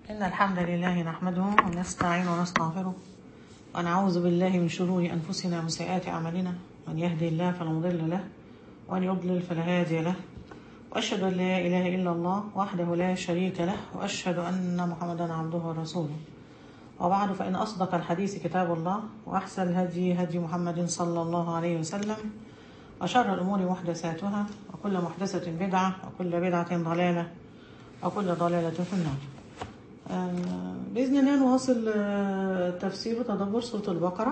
إن الحمد لله نحمده ونستعين ونستغفره ونعوذ بالله من شرور أنفسنا ومن سيئات أعمالنا من يهدي الله فلا مضل له ومن يضلل فلا هادي له وأشهد أن لا إله إلا الله وحده لا شريك له وأشهد أن محمدا عبده ورسوله وبعد فإن أصدق الحديث كتاب الله وأحسن الهدي هدي محمد صلى الله عليه وسلم وشر الأمور محدثاتها وكل محدثة بدعة وكل بدعة ضلالة وكل ضلالة في النار آه، بإذن الله نواصل آه، تفسير وتدبر سورة البقرة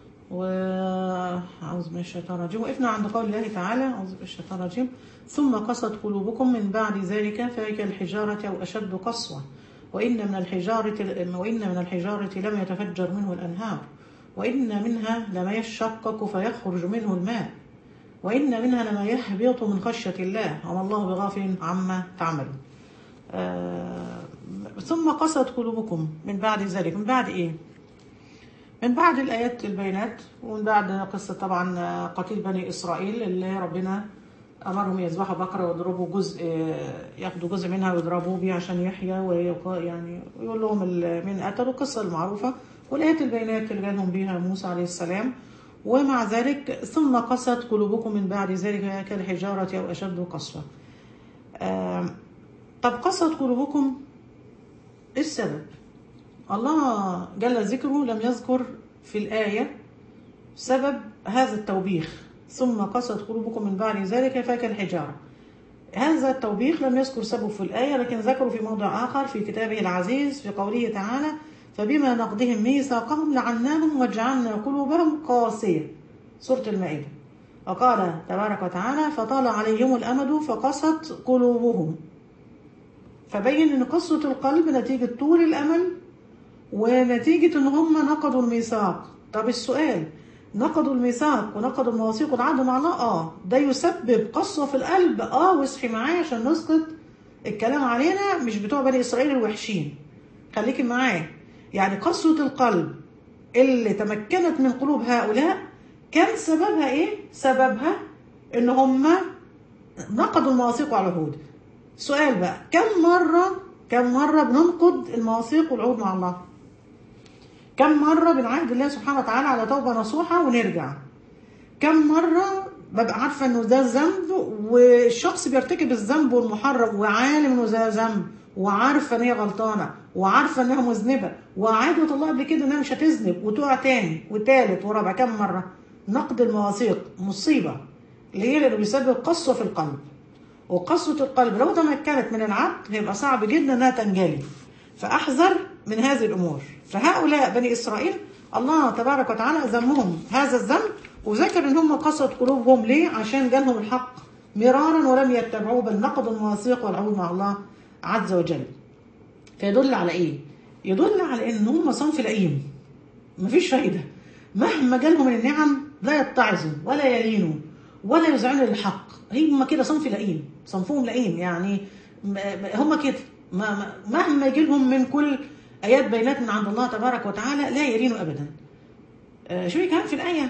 وأعوذ من الشيطان الرجيم وقفنا عند قول الله تعالى أعوذ من الشيطان الرجيم ثم قست قلوبكم من بعد ذلك فهي كالحجارة أو أشد قسوة وإن من الحجارة وإن من الحجارة لما يتفجر منه الأنهار وإن منها لما يشقق فيخرج منه الماء وإن منها لما يهبط من خشية الله وما الله بغافل عما تعملون آه، ثم قست قلوبكم من بعد ذلك من بعد ايه من بعد الايات البينات ومن بعد قصه طبعا آه، قتيل بني اسرائيل اللي ربنا امرهم يذبحوا بقره ويضربوا جزء آه، ياخدوا جزء منها ويضربوه بيه عشان يحيى ويق- يعني يقول لهم ال- مين قتلوا القصه المعروفه والايات البينات اللي جالهم بيها موسى عليه السلام ومع ذلك ثم قست قلوبكم من بعد ذلك كالحجاره او اشد قسوه آم، طب قست قلوبكم ايه السبب الله جل ذكره لم يذكر في الآية سبب هذا التوبيخ ثم قست قلوبكم من بعد ذلك فكالحجارة هذا التوبيخ لم يذكر سبب في الآية لكن ذكره في موضع آخر في كتابه العزيز في قوله تعالى فبما نقضهم ميثاقهم لعناهم وجعلنا قلوبهم قاسية سورة المائدة وقال تبارك وتعالى فطال عليهم الأمد فقست قلوبهم فبين ان قسوة القلب نتيجة طول الامل ونتيجة ان هم نقضوا الميثاق طب السؤال نقضوا الميثاق ونقضوا المواثيق والعهد مع الله اه ده يسبب قسوة في القلب اه واصحي معايا عشان نسقط الكلام علينا مش بتوع بني اسرائيل الوحشين خليكي معايا يعني قسوة القلب اللي تمكنت من قلوب هؤلاء كان سببها ايه سببها ان هم نقضوا المواثيق والعهود سؤال بقى كم مرة كم مرة بننقض المواثيق والعهود مع الله كم مرة بنعاهد الله سبحانه وتعالى على توبة نصوحة ونرجع كم مرة ببقى عارفة انه ده ذنب والشخص بيرتكب الذنب والمحرم وعالم انه ده ذنب وعارفة ان هي غلطانة وعارفة انها مذنبة وعادت الله قبل كده انها مش هتذنب وتقع تاني وتالت ورابع كم مرة نقد المواثيق مصيبة ليه؟ لانه بيسبب قسوة في القلب وقسوة القلب لو تمكنت من العبد هيبقى صعب جدا انها تنجلي فاحذر من هذه الامور فهؤلاء بني اسرائيل الله تبارك وتعالى ذمهم هذا الذنب وذكر ان هم قسوة قلوبهم ليه عشان جالهم الحق مرارا ولم يتبعوه بل نقضوا المواثيق والعهود مع الله عز وجل فيدل على ايه يدل على ان هم صنف لئيم مفيش فايده مهما جالهم من النعم لا يتعظوا ولا يلينوا ولا يذعنوا للحق هم كده صنف لئيم صنفهم لئيم يعني م- م- هم كده ما- ما- مهما يجي لهم من كل ايات بينات من عند الله تبارك وتعالى لا يلينوا ابدا آه شوفي كمان في الايه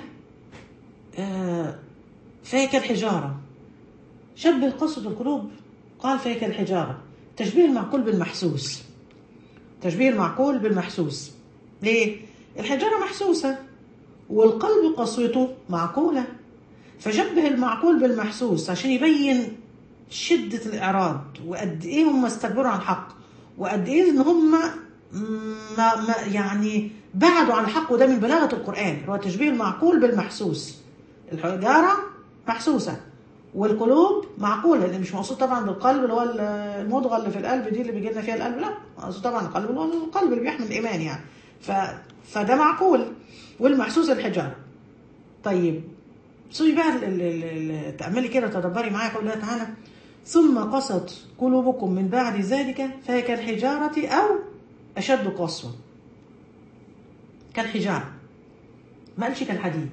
آه فهي كالحجاره شبه قسوة القلوب قال فهي كالحجاره تشبيه المعقول بالمحسوس تشبيه المعقول بالمحسوس ليه الحجاره محسوسه والقلب قسوته معقوله فشبه المعقول بالمحسوس عشان يبين شدة الإعراض وقد إيه هم استكبروا عن الحق وقد إيه إن هم ما ما يعني بعدوا عن الحق وده من بلاغة القرآن هو تشبيه المعقول بالمحسوس الحجارة محسوسة والقلوب معقولة اللي مش مقصود طبعا بالقلب اللي هو المضغة اللي في القلب دي اللي بيجي لنا فيها القلب لا مقصود طبعا القلب اللي هو القلب اللي بيحمل الإيمان يعني ف فده معقول والمحسوس الحجارة طيب شوفي بقى ال- ال- ال- ال- تعملي كده تدبري معايا قول الله تعالى ثم قست قلوبكم من بعد ذلك فهي كالحجارة أو أشد قسوة كالحجارة ما قالش كالحديد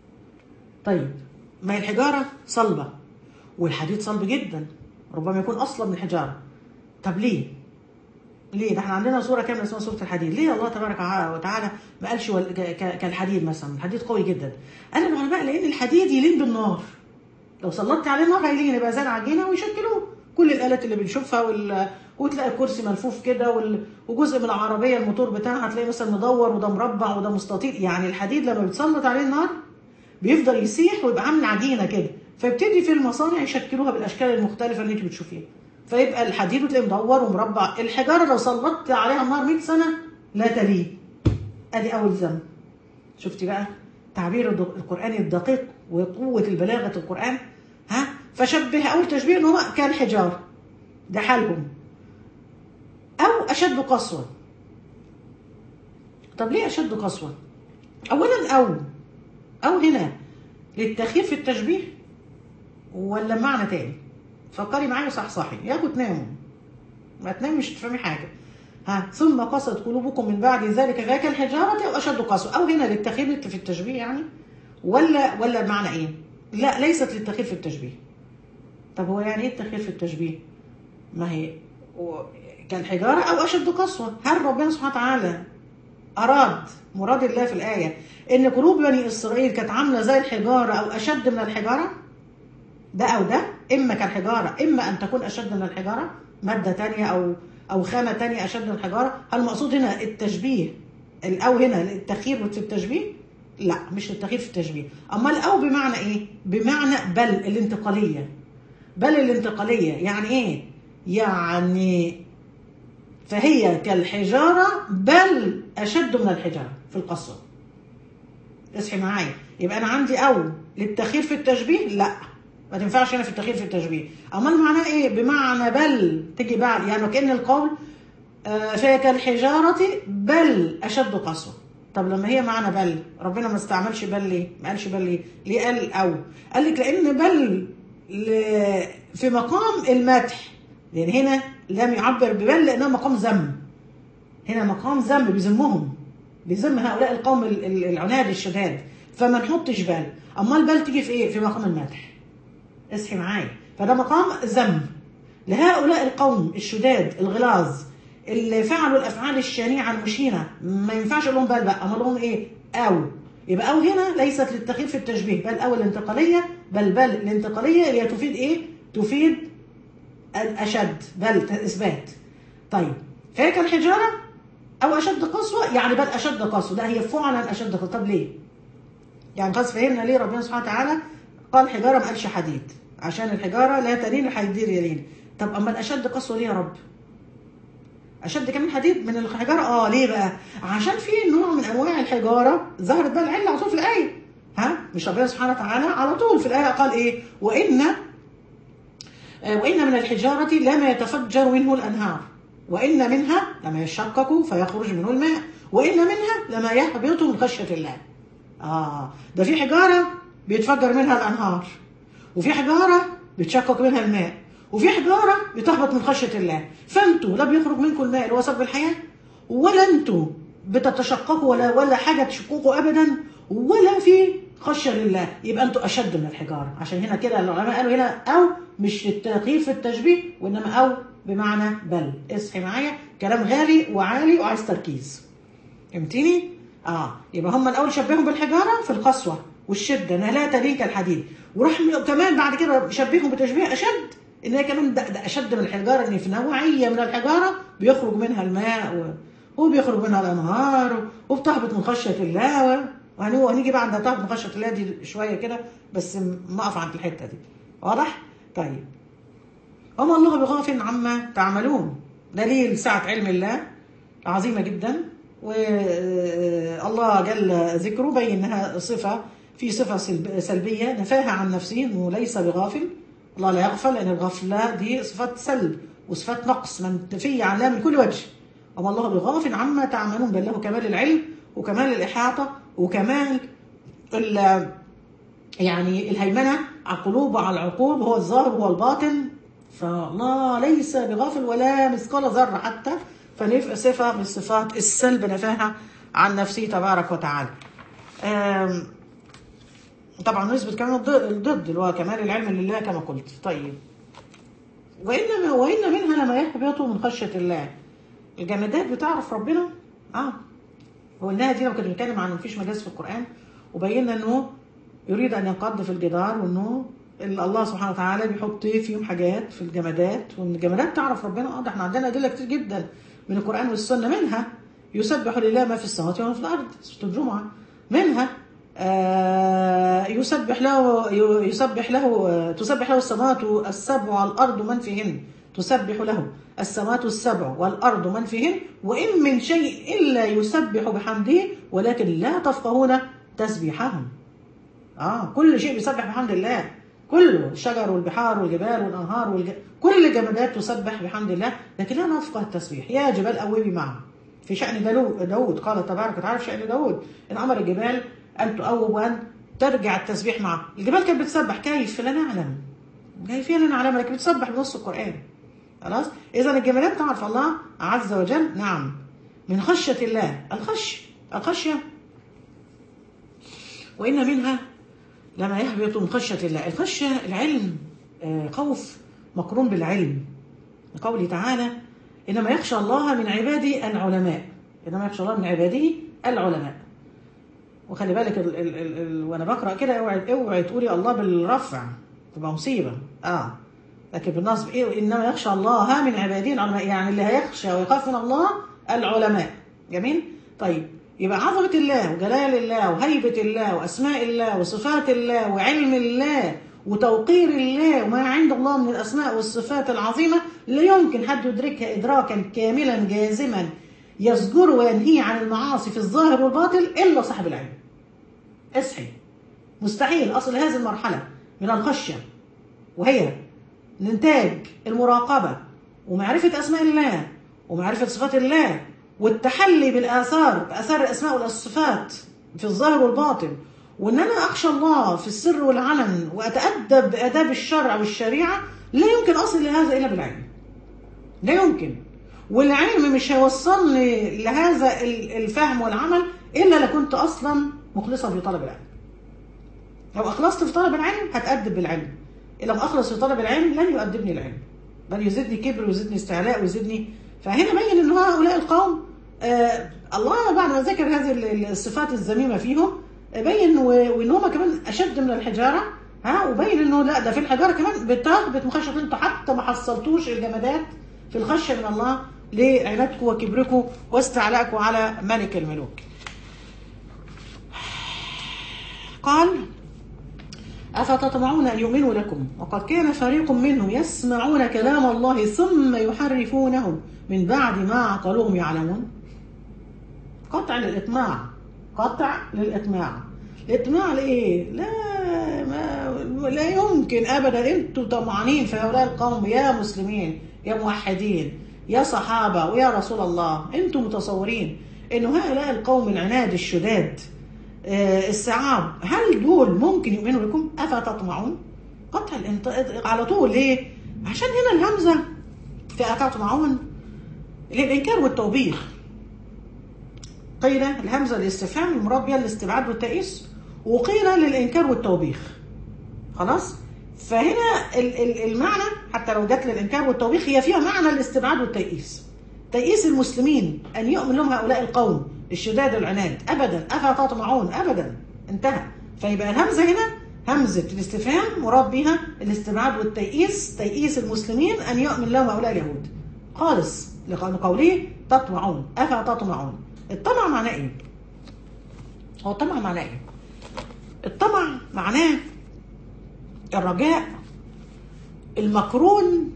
طيب ما هي الحجارة صلبة والحديد صلب جدا ربما يكون أصلا من الحجارة طب ليه؟ ليه؟ ده احنا عندنا سورة كاملة اسمها سورة الحديد، ليه الله تبارك وتعالى ما قالش وال- ك- ك- كالحديد مثلا؟ الحديد قوي جدا. قال العلماء لأن الحديد يلين بالنار. لو سلطت عليه النار هيلين يبقى زي العجينة ويشكلوه كل الالات اللي بنشوفها وال... وتلاقي الكرسي ملفوف كده وال... وجزء من العربيه الموتور بتاعها تلاقي مثلا مدور وده مربع وده مستطيل يعني الحديد لما بيتسلط عليه النار بيفضل يسيح ويبقى عامل عجينه كده فيبتدي في المصانع يشكلوها بالاشكال المختلفه اللي انت بتشوفيها فيبقى الحديد وتلاقيه مدور ومربع الحجاره لو سلطت عليها النار 100 سنه لا تليه ادي اول ذنب شفتي بقى تعبير الد- القراني الدقيق وقوه البلاغه القران ها فشبه اول تشبيه ان هو كالحجاره ده حالهم او اشد قسوه طب ليه اشد قسوه اولا او او هنا للتخيير في التشبيه ولا معنى تاني فكري معايا صحصحي ياخد تناموا ما تنامي مش تفهمي حاجه ها ثم قست قلوبكم من بعد ذلك فهي كالحجاره او اشد قسوه او هنا للتخيير في التشبيه يعني ولا ولا بمعنى ايه؟ لا ليست للتخيير في التشبيه طب هو يعني ايه التخيير في التشبيه؟ ما هي و- كالحجاره او اشد قسوه هل ربنا سبحانه وتعالى اراد مراد الله في الايه ان قلوب بني اسرائيل كانت عامله زي الحجاره او اشد من الحجاره؟ ده او ده اما كالحجاره اما ان تكون اشد من الحجاره ماده تانية او او خامه تانية اشد من الحجاره هل المقصود هنا التشبيه الاو هنا التخيير في التشبيه لا مش التخيير في التشبيه اما الاو بمعنى ايه بمعنى بل الانتقاليه بل الانتقاليه يعني ايه يعني فهي كالحجاره بل اشد من الحجاره في القسوه اصحي معايا يبقى انا عندي او للتخيير في التشبيه لا ما تنفعش هنا في التخيير في التشبيه امال معناه ايه بمعنى بل تيجي بعد يعني كان القول آه، فهي كالحجاره بل اشد قسوه طب لما هي معنى بل ربنا ما استعملش بل ليه ما قالش بل ليه ليه قال او قال لك لان بل ل- في مقام المدح لان هنا لم يعبر ببل لانها مقام ذم هنا مقام ذم بيذمهم بيذم هؤلاء القوم ال- ال- العناد الشداد فما نحطش بال اما البال تيجي في ايه في مقام المدح اصحي معايا فده مقام ذم لهؤلاء القوم الشداد الغلاظ اللي فعلوا الافعال الشنيعه المشينه ما ينفعش اقول لهم بل بقى اما لهم ايه او يبقى او هنا ليست للتخيير في التشبيه بل او الانتقاليه بل بل الانتقاليه اللي هي تفيد ايه تفيد الاشد بل اثبات طيب فهي كالحجاره او اشد قسوه يعني بل اشد قسوه ده هي فعلا اشد قسوه طب ليه؟ يعني خلاص فهمنا ليه ربنا سبحانه وتعالى قال حجاره ما قالش حديد عشان الحجاره لا تلين الحديد يلين طب اما الاشد قسوه ليه يا رب؟ اشد كمان حديد من الحجاره اه ليه بقى؟ عشان في نوع من انواع الحجاره ظهرت بقى العله على طول في الايه ها مش ربنا سبحانه وتعالى على طول في الايه قال ايه؟ وان آه، وإن من الحجارة لما يتفجر منه الأنهار وإن منها لما يشقق فيخرج منه الماء وإن منها لما يهبط من خشية الله آه ده في حجارة بيتفجر منها الأنهار وفي حجارة بيتشقق منها الماء وفي حجارة بتهبط من خشية الله فأنتوا لا بيخرج منكم الماء اللي هو سبب الحياة ولا أنتوا بتتشققوا ولا ولا حاجة تشققوا أبدا ولا في خشية لله يبقى أنتوا أشد من الحجارة عشان هنا كده العلماء قالوا هنا أو مش للتغيير في التشبيه وإنما أو بمعنى بل اصحي معايا كلام غالي وعالي وعايز تركيز فهمتيني؟ اه يبقى هم الاول شبههم بالحجاره في القسوه والشده انها لا تلين كالحديد وراح م- كمان بعد كده شبههم بتشبيه اشد ان هي كمان ده, ده اشد من الحجاره ان في نوعيه من الحجاره بيخرج منها الماء و... وبيخرج منها الانهار وبتهبط من خشيه الله و... وهني- وهنيجي بقى عند تهبط من خشيه الله دي شويه كده بس م- ما اقف عند الحته دي واضح؟ طيب وما الله بغافل عما تعملون دليل سعة علم الله عظيمة جدا والله جل ذكره بين انها صفة في صفة سلب- سلبية نفاها عن نفسه انه ليس بغافل الله لا يغفل لان الغفلة دي صفات سلب وصفات نقص منتفية عن الله من كل وجه وما الله بغافل عما تعملون بل له كمال العلم وكمال الإحاطة وكمال ال- يعني الهيمنة على القلوب وعلى العقول وهو الظاهر وهو الباطن فالله ليس بغافل ولا مثقال ذرة حتى فنف صفة من صفات السلب نفاها عن نفسه تبارك وتعالى آم، طبعا نثبت كمان الضد الضد اللي هو كمال العلم لله كما قلت طيب وإن وإن منها لما يهبط من خشية الله الجمادات بتعرف ربنا اه وقلناها دي لما كنا بنتكلم عن مفيش مجاز في القرآن وبينا انه يريد ان ينقض في الجدار وانه اللي الله سبحانه وتعالى بيحط فيهم حاجات في الجمادات والجمادات تعرف ربنا اه ده احنا عندنا ادله كتير جدا من القران والسنه منها يسبح لله ما في السماوات وما في الارض سوره الجمعه منها آه يسبح له يسبح له تسبح له السماوات السبع والارض من فيهن تسبح له السماوات السبع والارض من فيهن وان من شيء الا يسبح بحمده ولكن لا تفقهون تسبيحهم اه كل شيء بيسبح بحمد الله كله الشجر والبحار والجبال والانهار والج... كل الجمادات تسبح بحمد الله لكن لا نفقه التسبيح يا جبال اوبي معه في شان داود قال تبارك وتعالى في شان داود ان امر الجبال ان تؤوب وان ترجع التسبيح معه الجبال كانت بتسبح كيف لا نعلم كيف لا نعلم لكن بتسبح بنص القران خلاص اذا الجمادات تعرف الله عز وجل نعم من خشيه الله الخش الخشيه وان منها لما يهبط من خشية الله الخشية العلم خوف مقرون بالعلم قوله تعالى إنما يخشى الله من عباده العلماء إنما يخشى الله من عباده العلماء وخلي بالك ال ال ال ال وانا بقرا كده اوعي اوعي تقولي الله بالرفع تبقى مصيبه اه لكن بالنصب ايه انما يخشى الله من عباده العلماء يعني اللي هيخشى ويخاف من الله العلماء جميل طيب يبقى عظمة الله وجلال الله وهيبة الله وأسماء الله وصفات الله وعلم الله وتوقير الله وما عند الله من الأسماء والصفات العظيمة لا يمكن حد يدركها إدراكا كاملا جازما يزجر وينهي عن المعاصي في الظاهر والباطن إلا صاحب العلم اصحي مستحيل أصل هذه المرحلة من الخشية وهي نتاج المراقبة ومعرفة أسماء الله ومعرفة صفات الله والتحلي بالآثار بآثار الأسماء والصفات في الظاهر والباطن وإن أنا أخشى الله في السر والعلن وأتأدب بآداب الشرع والشريعة لا يمكن أصل لهذا إلا بالعلم لا يمكن والعلم مش هيوصلني لهذا الفهم والعمل إلا لو كنت أصلا مخلصا في طلب العلم لو أخلصت في طلب العلم هتأدب بالعلم لو أخلص في طلب العلم لن يؤدبني العلم بل يزيدني كبر ويزيدني استعلاء ويزيدني فهنا بين ان هؤلاء القوم آه الله بعد ما ذكر هذه الصفات الذميمه فيهم بين وان هم كمان اشد من الحجاره ها وبين انه لا ده في الحجاره كمان بتهبط من خشيه انتوا حتى ما حصلتوش الجمادات في الخشيه من الله لعنادكم وكبركم واستعلائكم على ملك الملوك. قال أفتطمعون أن يؤمنوا لكم وقد كان فريق منهم يسمعون كلام الله ثم يحرفونه من بعد ما عقلوهم يعلمون قطع للإطماع قطع للإطماع الإطماع لإيه؟ لا ما لا يمكن أبدا أنتوا طمعانين في هؤلاء القوم يا مسلمين يا موحدين يا صحابة ويا رسول الله أنتوا متصورين أن هؤلاء القوم العناد الشداد الصعاب هل دول ممكن يؤمنوا بكم أفتطمعون قطع الانط... على طول ليه عشان هنا الهمزة في أتطمعون للإنكار والتوبيخ قيل الهمزة الاستفهام المراد بها الاستبعاد والتأييس وقيل للإنكار والتوبيخ خلاص فهنا المعنى حتى لو جت للإنكار والتوبيخ هي فيها معنى الاستبعاد والتأييس تأييس المسلمين أن يؤمن لهم هؤلاء القوم الشداد العناد ابدا افاتطمعون ابدا انتهى فيبقى الهمزه هنا همزه الاستفهام مراد بها الاستبعاد والتيئيس تيئيس المسلمين ان يؤمن لهم هؤلاء اليهود خالص لقوله تطمعون افاتطمعون الطمع معناه ايه؟ هو الطمع معناه ايه؟ الطمع معناه الرجاء المقرون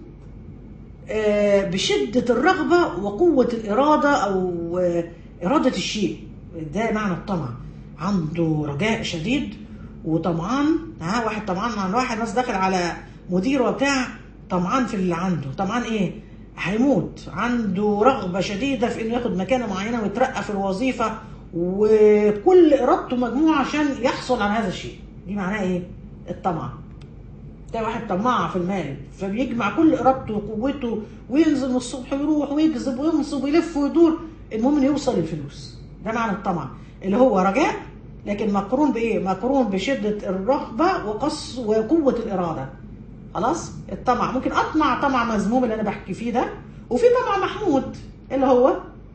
بشدة الرغبة وقوة الإرادة أو إرادة الشيء ده معنى الطمع عنده رجاء شديد وطمعان ها واحد طمعان عن واحد ناس داخل على مدير وبتاع طمعان في اللي عنده طمعان ايه هيموت عنده رغبة شديدة في انه ياخد مكانة معينة ويترقى في الوظيفة وكل ارادته مجموعة عشان يحصل على هذا الشيء دي معناها ايه الطمع ده واحد طماع في المال فبيجمع كل ارادته وقوته وينزل من الصبح ويروح ويكذب وينصب ويلف ويدور المهم انه يوصل للفلوس ده معنى الطمع اللي هو رجاء لكن مقرون بايه مقرون بشده الرغبه وقص وقوه الاراده خلاص الطمع ممكن اطمع طمع مذموم اللي انا بحكي فيه ده وفي طمع محمود اللي هو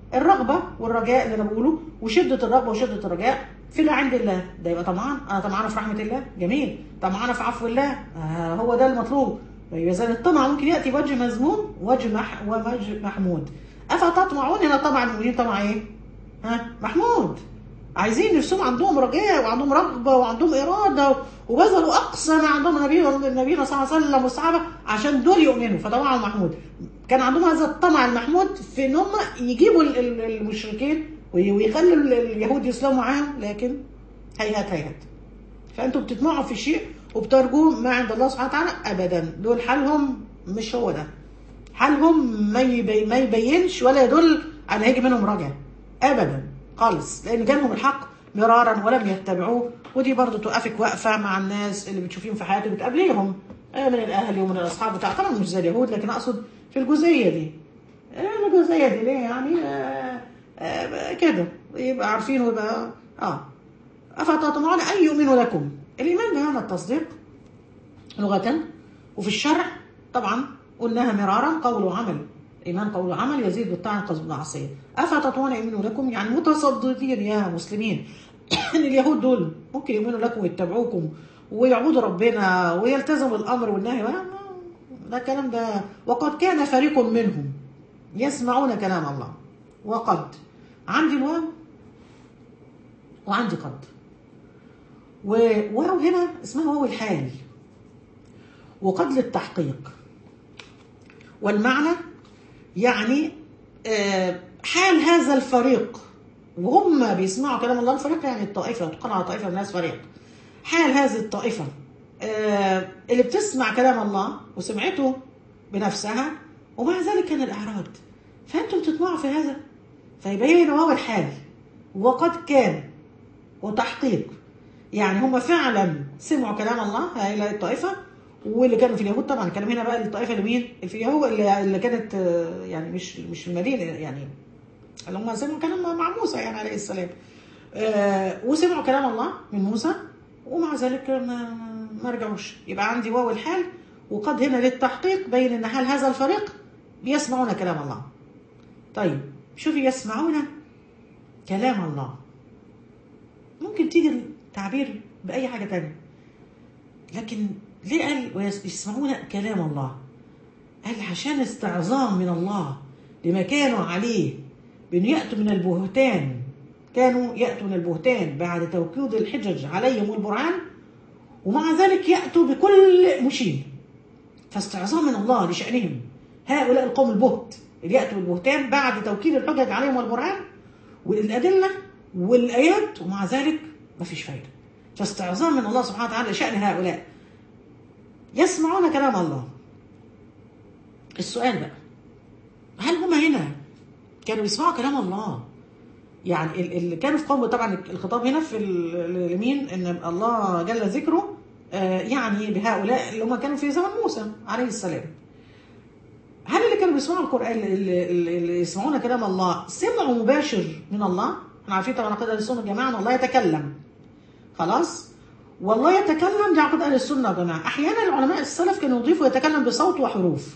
الرغبه والرجاء اللي انا بقوله وشده الرغبه وشده الرجاء في اللي عند الله ده يبقى طمعان انا طمعانه في رحمه الله جميل طمعانه في عفو الله آه هو ده المطلوب يبقى اذا الطمع ممكن ياتي بوجه مذموم وجه مح ووجه محمود افتطمعون هنا طبعا المؤمنين طمع ايه؟ ها محمود عايزين نفسهم عندهم رجاء وعندهم رغبه وعندهم اراده وبذلوا اقصى ما عندهم النبي نبينا صلى الله عليه وسلم والصحابه عشان دول يؤمنوا فطمعهم محمود كان عندهم هذا الطمع المحمود في ان هم يجيبوا ال- ال- المشركين وي- ويخلوا ال- اليهود يسلموا معاهم لكن هيهات هيهات فانتوا بتطمعوا في شيء وبترجوا ما عند الله سبحانه وتعالى ابدا دول حالهم مش هو ده حالهم ما يبي ما يبينش ولا يدل على هيجي منهم رجع ابدا خالص لان جالهم الحق مرارا ولم يتبعوه ودي برضه توقفك واقفه مع الناس اللي بتشوفيهم في حياتك بتقابليهم آه، من الاهل ومن الاصحاب بتاع طبعا مش زي اليهود لكن اقصد في الجزئيه دي آه، الجزئيه دي ليه يعني آه، آه، كده يبقى عارفين ويبقى اه افتطمعون ان يؤمنوا لكم الايمان بمعنى التصديق لغة وفي الشرع طبعا قلناها مرارا قول وعمل إيمان قول وعمل يزيد بالطاعة ينقص بالمعصية أفتطمعون أن يؤمنوا لكم يعني متصدقين يا مسلمين إن اليهود دول ممكن يؤمنوا لكم ويتبعوكم ويعبدوا ربنا ويلتزموا الأمر والنهي ما- ما- ده الكلام ده وقد كان فريق منهم يسمعون كلام الله وقد عندي الواو وعندي قد وواو هنا اسمها واو الحال وقد للتحقيق والمعنى يعني آه، حال هذا الفريق وهم بيسمعوا كلام الله الفريق يعني الطائفة تقال على طائفة من الناس فريق حال هذه الطائفة آه، اللي بتسمع كلام الله وسمعته بنفسها ومع ذلك كان الإعراض فأنتم بتطمعوا في هذا فيبين واو الحال وقد كان وتحقيق يعني هم فعلا سمعوا كلام الله هؤلاء الطائفة واللي كانوا في اليهود طبعا الكلام هنا بقى الطائفة اللي مين؟ اللي في اليهود اللي, اللي كانت آه، يعني مش مش في المدينة يعني اللي هم سمعوا كلام مع موسى يعني عليه السلام آه وسمعوا كلام الله من موسى ومع ذلك ما, ما رجعوش يبقى عندي واو الحال وقد هنا للتحقيق بين ان حال هذا الفريق بيسمعون كلام الله طيب شوفي يسمعون كلام الله ممكن تيجي التعبير بأي حاجة تانية لكن ليه قال ويسمعون كلام الله قال عشان استعظام من الله لما كانوا عليه بأن يأتوا من البهتان كانوا يأتوا من البهتان بعد توكيد الحجج عليهم والبرهان ومع ذلك يأتوا بكل مشين فاستعظام من الله لشأنهم هؤلاء القوم البهت اللي يأتوا بالبهتان بعد توكيد الحجج عليهم والبرهان والأدلة والآيات ومع ذلك ما فيش فايدة فاستعظام من الله سبحانه وتعالى لشأن هؤلاء يسمعون كلام الله السؤال بقى هل هم هنا كانوا يسمعوا كلام الله يعني ال- اللي كانوا في قوم طبعا الخطاب هنا في ال- لمين ان الله جل ذكره آه، يعني بهؤلاء اللي هم كانوا في زمن موسى عليه السلام هل اللي كانوا بيسمعوا القران اللي, اللي اللي يسمعون كلام الله سمعوا مباشر من الله احنا عارفين طبعا عقيده اهل السنه يا جماعه ان الله يتكلم خلاص والله يتكلم دي عقيده اهل السنه يا جماعه احيانا العلماء السلف كانوا يضيفوا يتكلم بصوت وحروف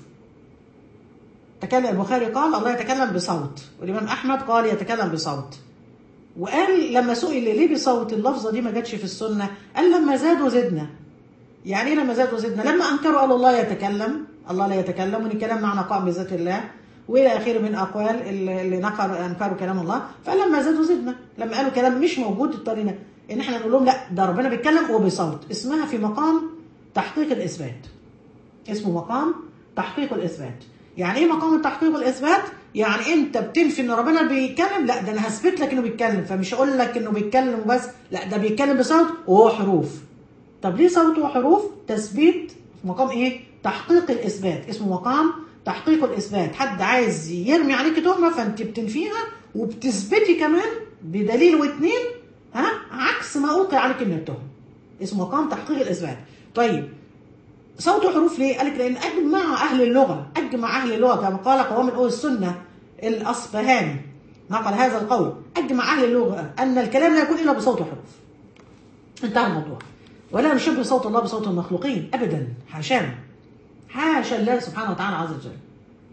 تكلم البخاري قال الله يتكلم بصوت والامام احمد قال يتكلم بصوت وقال لما سئل ليه بصوت اللفظه دي ما جاتش في السنه قال لما زادوا زدنا يعني ايه لما زادوا زدنا لما انكروا قالوا الله يتكلم الله لا يتكلم وان الكلام معنى قائم بذات الله والى اخره من اقوال اللي اللي نكروا انكروا كلام الله فلما زادوا زدنا لما قالوا كلام مش موجود اضطرينا ان احنا نقول لهم لا ده ربنا بيتكلم وبصوت اسمها في مقام تحقيق الاثبات اسمه مقام تحقيق الاثبات يعني ايه مقام التحقيق والاثبات يعني انت بتنفي ان ربنا بيتكلم لا ده انا هثبت لك انه بيتكلم فمش اقول لك انه بيتكلم بس لا ده بيتكلم بصوت وهو حروف طب ليه صوت وحروف تثبيت في مقام ايه تحقيق الاثبات اسمه مقام تحقيق الاثبات حد عايز يرمي عليك تهمه فانت بتنفيها وبتثبتي كمان بدليل واثنين ها عكس ما اوقع عليك من التهم اسمه مقام تحقيق الاثبات طيب صوت وحروف ليه؟ قال لك لان اجمع اهل اللغه اجمع اهل اللغه كما قال قوام الاول السنه الاصبهاني نقل هذا القول اجمع اهل اللغه ان الكلام لا يكون الا بصوت وحروف انتهى الموضوع ولا نشبه صوت الله بصوت المخلوقين ابدا حاشاه حاشا الله سبحانه وتعالى عز وجل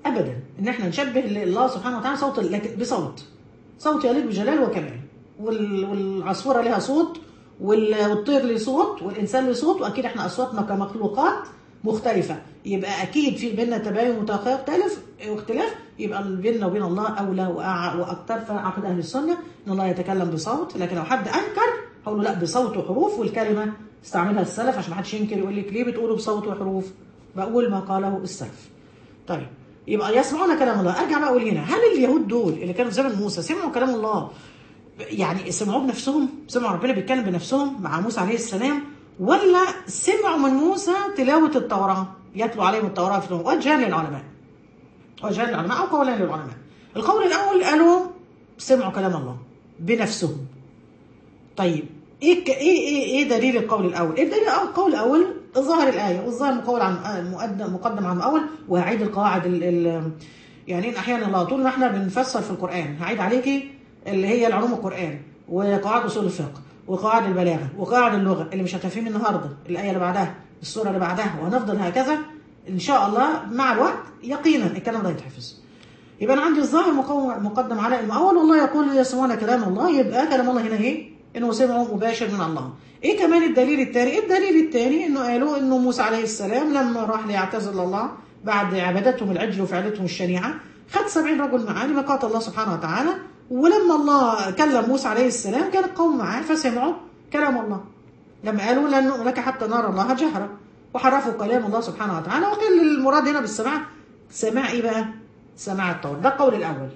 ابدا ان احنا نشبه الله سبحانه وتعالى صوت لكن بصوت صوت يليق بجلاله وكماله وال- والعصفوره لها صوت وال- والطير له صوت والانسان له صوت واكيد احنا اصواتنا كمخلوقات مختلفه يبقى اكيد في بيننا تباين وتختلف واختلاف يبقى بيننا وبين الله اولى وأع- واكثر فعقد اهل السنه ان الله يتكلم بصوت لكن لو حد انكر هقول له لا بصوت وحروف والكلمه استعملها السلف عشان ما حدش ينكر يقول لك ليه بتقولوا بصوت وحروف بقول ما قاله السلف طيب يبقى يسمعون كلام الله ارجع بقى اقول هنا هل اليهود دول اللي كانوا في زمن موسى سمعوا كلام الله يعني سمعوه بنفسهم سمعوا ربنا بيتكلم بنفسهم مع موسى عليه السلام ولا سمعوا من موسى تلاوة التوراة يتلو عليهم التوراة في وجها للعلماء وجها للعلماء أو قولا للعلماء القول الأول قالوا سمعوا كلام الله بنفسهم طيب ايه ك- ايه ايه ايه دليل القول الاول؟ ايه دليل القول الاول؟ ظاهر الايه والظاهر مقول عن آه، مقدم مقدم عن الاول وهعيد القواعد ال ال يعني احيانا الله طول ما احنا بنفسر في القران هعيد عليكي اللي هي العلوم القران وقواعد اصول الفقه وقواعد البلاغه وقواعد اللغه اللي مش هتفهمي النهارده الايه اللي بعدها السوره اللي بعدها وهنفضل هكذا ان شاء الله مع الوقت يقينا الكلام ده يتحفظ. يبقى انا عندي الظاهر مقو- مقدم على المؤول والله يقول يسمعون كلام الله يبقى كلام الله هنا ايه؟ انه سمعوا مباشر من الله. ايه كمان الدليل الثاني؟ إيه الدليل الثاني انه قالوا انه موسى عليه السلام لما راح ليعتزل الله بعد عبادتهم العجل وفعلتهم الشنيعه خد 70 رجل معاه لميقات الله سبحانه وتعالى ولما الله كلم موسى عليه السلام كان القوم معاه فسمعوا كلام الله. لما قالوا لن نؤمن لك حتى نرى الله جهرا وحرفوا كلام الله سبحانه وتعالى وقيل المراد هنا بالسماع سماع ايه بقى؟ سماع الطول ده القول الاول.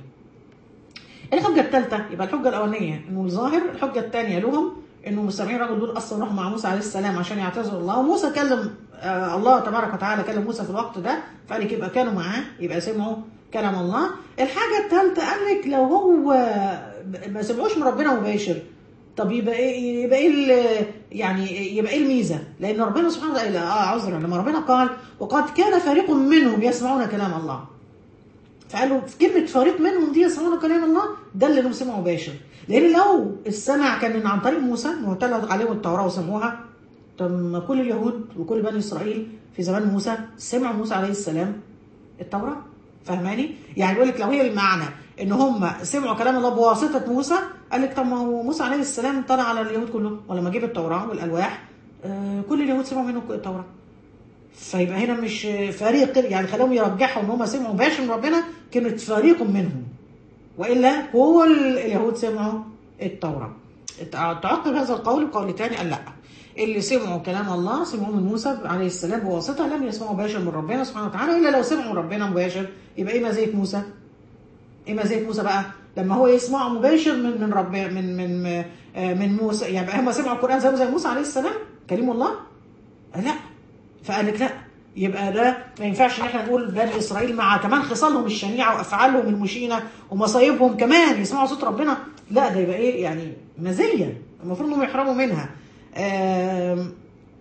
الحجه الثالثه يبقى الحجه الاولانيه انه الظاهر الحجه الثانيه لهم انه المستمعين الرجل دول اصلا راحوا مع موسى عليه السلام عشان يعتذروا الله وموسى كلم آه الله تبارك وتعالى كلم موسى في الوقت ده فقال لك يبقى كانوا معاه يبقى سمعوا كلام الله الحاجه الثالثه قال لك لو هو ما سمعوش من ربنا مباشر طب يبقى ايه يبقى ايه ال- يعني يبقى ايه الميزه؟ لان ربنا سبحانه وتعالى اه عذرا لما ربنا قال وقد كان فريق منهم يسمعون كلام الله. فقالوا في كلمه فريق منهم دي يسمعون كلام الله ده اللي لهم سمع مباشر. لان لو السمع كان من عن طريق موسى وتلت عليهم التوراه وسمعوها طب ما كل اليهود وكل بني اسرائيل في زمان موسى سمعوا موسى عليه السلام التوراه فاهماني؟ يعني بيقول لك لو هي المعنى ان هم سمعوا كلام الله بواسطه موسى قال لك طب ما هو موسى عليه السلام طلع على اليهود كلهم ولما جيب التوراه والالواح آه، كل اليهود سمعوا منه التوراه فيبقى هنا مش فريق يعني خلاهم يرجحوا ان هم سمعوا مباشر من ربنا كلمه فريق منهم والا كل اليهود سمعوا التوراه تعقب هذا القول بقول ثاني قال لا اللي سمعوا كلام الله سمعوه من موسى عليه السلام بواسطه لم يسمعوا مباشر من ربنا سبحانه وتعالى الا لو سمعوا من ربنا مباشر يبقى ايه مزيه موسى؟ ايه مزيه موسى بقى؟ لما هو يسمع مباشر من من رب من من آه، من موسى يعني هم سمعوا القران زي زي موسى عليه السلام كريم الله؟ لا فقال لك لا يبقى ده ما ينفعش ان احنا نقول بني اسرائيل مع كمان خصالهم الشنيعه وافعالهم المشينه ومصايبهم كمان يسمعوا صوت ربنا لا ده يبقى ايه يعني مزيه المفروض انهم يحرموا منها آم،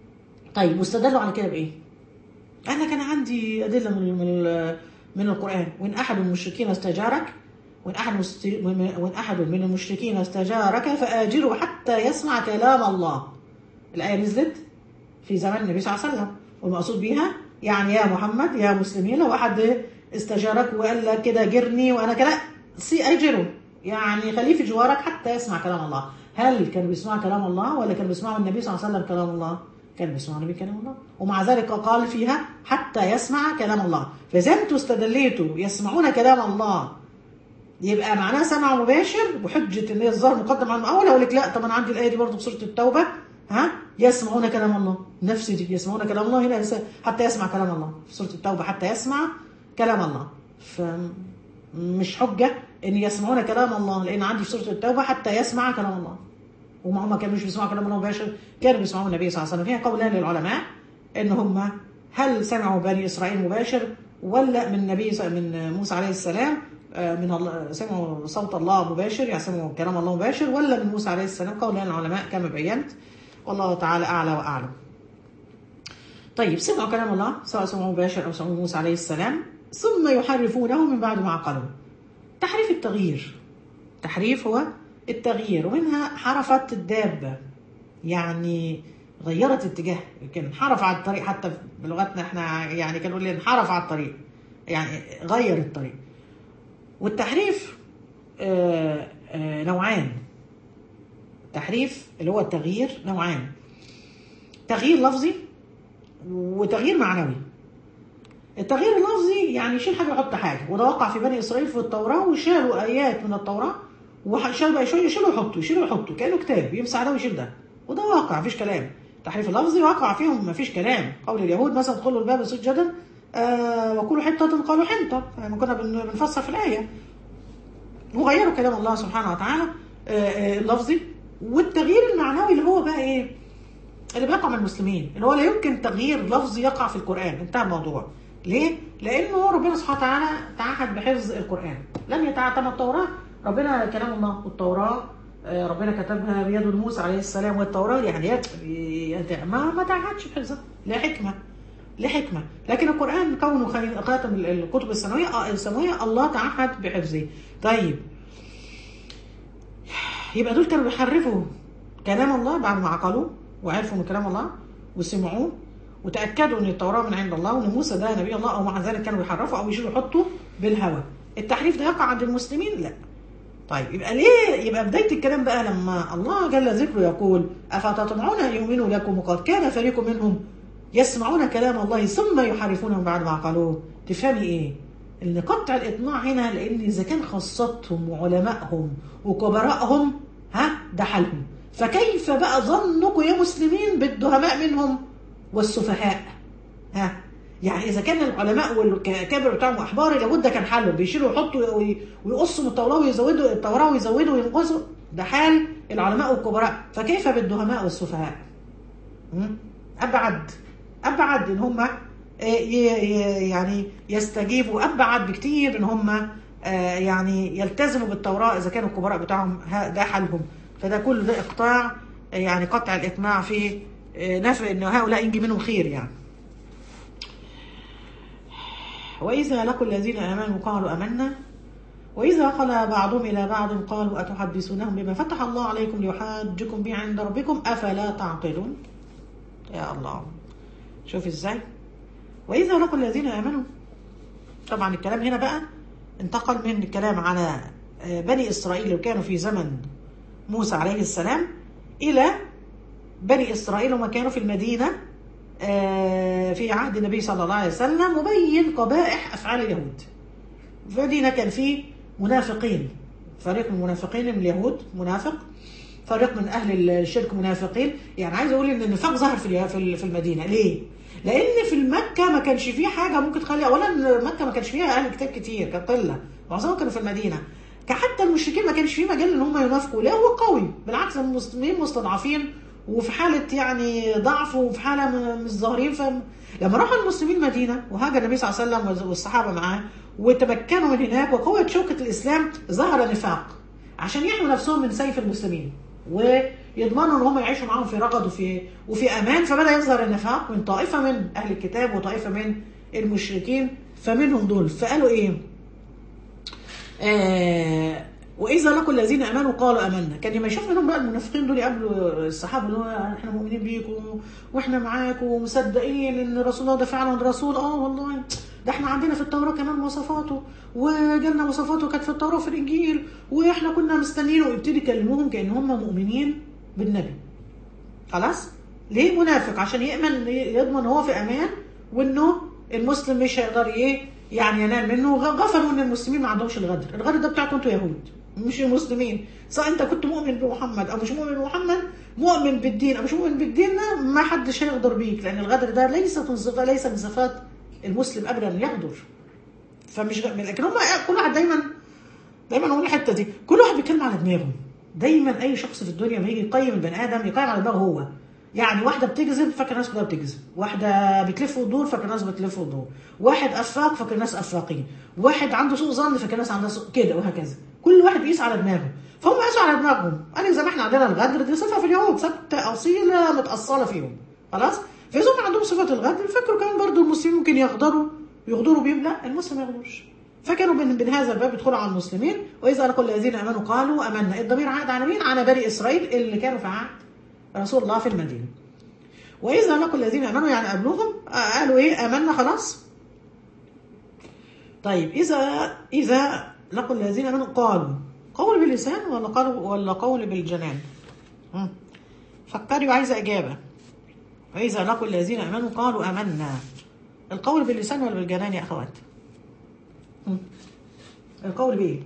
طيب واستدلوا على كده بايه؟ انا كان عندي ادله من من من القران وان احد من المشركين استجارك وان احد مست- وان احد من المشركين استجارك فاجره حتى يسمع كلام الله الايه نزلت في زمن النبي صلى الله عليه وسلم والمقصود بيها يعني يا محمد يا مسلمين لو احد استجارك وقال لك كده جرني وانا كده سي اجره يعني خليه في جوارك حتى يسمع كلام الله هل كانوا بيسمعوا كلام الله ولا كانوا بيسمعوا النبي صلى الله عليه وسلم كلام الله كانوا بيسمعوا النبي كلام الله ومع ذلك قال فيها حتى يسمع كلام الله فاذا انتوا استدليتوا يسمعون كلام الله يبقى معناها سمع مباشر بحجه ان هي الظاهر مقدم على الاول اقول لك لا طب انا عندي الايه دي برضه في سوره التوبه ها يسمعون كلام الله نفس دي يسمعون كلام الله هنا يس- حتى يسمع كلام الله في سوره التوبه حتى يسمع كلام الله فمش حجه ان يسمعون كلام الله لان عندي في سوره التوبه حتى يسمع كلام الله وما هم كانوش بيسمعوا كلام الله مباشر كانوا بيسمعوا النبي صلى الله عليه وسلم فيها قولان للعلماء ان هم هل سمعوا بني اسرائيل مباشر ولا من النبي ص- من موسى عليه السلام آه، من الله سمعوا صوت الله مباشر يعني سمعوا كلام الله مباشر ولا من موسى عليه السلام قولان العلماء كما بينت والله تعالى اعلى واعلم. طيب سمعوا كلام الله سواء سمعوا مباشر او سمعوا موسى عليه السلام ثم يحرفونه من بعد ما عقلوا. تحريف التغيير. تحريف هو التغيير ومنها حرفت الدابه يعني غيرت اتجاه يمكن انحرف على الطريق حتى بلغتنا احنا يعني كانوا نقول انحرف على الطريق يعني غير الطريق والتحريف آه، آه، نوعان التحريف اللي هو التغيير نوعان تغيير لفظي وتغيير معنوي التغيير اللفظي يعني يشيل حاجه ويحط حاجه وده وقع في بني اسرائيل في التوراه وشالوا ايات من التوراه وشالوا بقى شويه يشيلوا ويحطوا يشيلوا ويحطوا كانه كتاب يمسح ده ويشيل ده وده واقع مفيش كلام التحريف اللفظي واقع فيهم مفيش كلام قول اليهود مثلا ادخلوا الباب سجدا آه وكلوا حته قالوا حنطه يعني كنا بن- بنفسر في الايه وغيروا كلام الله سبحانه وتعالى آه، آه، اللفظي والتغيير المعنوي اللي هو بقى ايه اللي بيقع من المسلمين اللي هو لا يمكن تغيير لفظي يقع في القرآن انتهى الموضوع ليه؟ لأنه ربنا سبحانه وتعالى تعهد بحفظ القرآن لم يتعتم التوراة ربنا كلام الله والتوراة آه، ربنا كتبها بيد موسى عليه السلام والتوراة يعني يت- يت- ما ما تعهدش بحفظها لا حكمة لحكمة لكن القرآن كونه خي- خاتم ال- الكتب السماوية آه، السماوية الله تعهد بحفظه طيب يبقى دول كانوا بيحرفوا كلام الله بعد ما عقلوه وعرفوا من كلام الله وسمعوه وتاكدوا ان التوراه من عند الله وان موسى ده نبي الله او مع ذلك كانوا بيحرفوا او يشيلوا يحطوا بالهوى التحريف ده يقع عند المسلمين لا طيب يبقى ليه يبقى بدايه الكلام بقى لما الله جل ذكره يقول افتطمعون ان يؤمنوا لكم وقد كان فريق منهم يسمعون كلام الله ثم يحرفونه بعد ما عقلوه تفهمي ايه ان قطع الاطماع هنا لان اذا كان خاصتهم وعلمائهم وكبرائهم ها ده حالهم فكيف بقى ظنكم يا مسلمين بالدهماء منهم والسفهاء ها يعني اذا كان العلماء والكابر بتاعهم احبار لابد ده كان حلهم بيشيلوا ويحطوا وي- ويقصوا من التوراه ويزودوا التوراه ويزودوا وينقصوا ده حال العلماء والكبراء فكيف بالدهماء والسفهاء مم؟ ابعد ابعد ان هم يعني يستجيبوا ابعد بكتير ان هم آه، يعني يلتزموا بالتوراه اذا كانوا الكبراء بتاعهم ها- ده حالهم فده كله ده اقطاع آه، يعني قطع الاقناع في آه، نفع ان هؤلاء ينجي منهم خير يعني وإذا لقوا الذين آمنوا قالوا آمنا وإذا خلا بعضهم إلى بعض قالوا أتحدثونهم بما فتح الله عليكم ليحاجكم به عند ربكم أفلا تعقلون يا الله شوف إزاي وإذا لقوا الذين آمنوا طبعا الكلام هنا بقى انتقل من الكلام على آه، بني إسرائيل اللي كانوا في زمن موسى عليه السلام إلى بني إسرائيل وما كانوا في المدينة آه، في عهد النبي صلى الله عليه وسلم مبين قبائح أفعال اليهود في المدينة كان في منافقين فريق من المنافقين من اليهود منافق فريق من أهل الشرك منافقين يعني عايز أقول إن النفاق ظهر في في في المدينة ليه؟ لأن في مكة ما كانش فيه حاجة ممكن تخلي أولا مكة ما كانش فيها أهل كتاب كتير كانت قلة معظمهم كانوا في المدينة حتى المشركين ما كانش فيه مجال ان هم ينافقوا لا هو قوي بالعكس المسلمين مستضعفين وفي حالة يعني ضعف وفي حالة م- مش ظاهرين فلما راحوا المسلمين مدينة وهاجر النبي صلى الله عليه وسلم والصحابة معاه وتمكنوا من هناك وقوة شوكة الإسلام ظهر نفاق عشان يحموا نفسهم من سيف المسلمين ويضمنوا ان هم يعيشوا معاهم في رغد وفي وفي امان فبدا يظهر النفاق من طائفه من اهل الكتاب وطائفه من المشركين فمنهم دول فقالوا ايه؟ آه واذا لقوا الذين امنوا قالوا امنا كان لما يشوف منهم بقى المنافقين دول يقابلوا الصحابه اللي هو احنا مؤمنين بيكم واحنا معاكم ومصدقين ان رسول الله ده فعلا رسول اه والله ده احنا عندنا في التوراه كمان مواصفاته وجالنا مواصفاته كانت في التوراه وفي الانجيل واحنا كنا مستنيينه ويبتدي يكلموهم كان هم مؤمنين بالنبي خلاص ليه منافق عشان يامن يضمن هو في امان وانه المسلم مش هيقدر ايه يعني ينال منه غفلوا ان المسلمين ما عندهمش الغدر الغدر ده بتاعكم انتوا يهود مش المسلمين سواء انت كنت مؤمن بمحمد او مش مؤمن بمحمد مؤمن بالدين او مش مؤمن بالدين ده ما حدش هيغدر بيك لان الغدر ده ليس من صفات ليس من صفات المسلم ابدا يغدر فمش غ... لكن هم كل واحد دايما دايما اقول الحته دي كل واحد بيتكلم على دماغه دايما اي شخص في الدنيا لما يجي يقيم البني ادم يقيم على دماغه هو يعني واحده بتكذب فاكر الناس كلها بتكذب واحده بتلف وتدور فاكر الناس بتلف وتدور واحد افاق فاكر الناس افاقين واحد عنده سوء ظن فاكر الناس عندها سوء كده وهكذا كل واحد بيقيس على دماغه فهم قاسوا على دماغهم قال زي ما احنا عندنا الغدر دي صفه في اليهود ثابته اصيله متاصله فيهم خلاص فاذا هم عندهم صفه الغدر فكروا كمان برضو المسلمين ممكن يغدروا يغدروا بيهم لا المسلم ما يغدرش فكانوا من, من هذا الباب يدخلوا على المسلمين واذا لقوا الذين امنوا قالوا امنا الضمير عائد على مين؟ على بني اسرائيل اللي كانوا في عهد رسول الله في المدينه. واذا لقوا الذين امنوا يعني قابلوهم قالوا ايه؟ امنا خلاص. طيب اذا اذا لقوا الذين امنوا قالوا قول باللسان ولا قالوا ولا قول بالجنان مم. فكري وعايزه اجابه واذا لقوا الذين امنوا قالوا امنا القول باللسان ولا بالجنان يا اخوات مم. القول بايه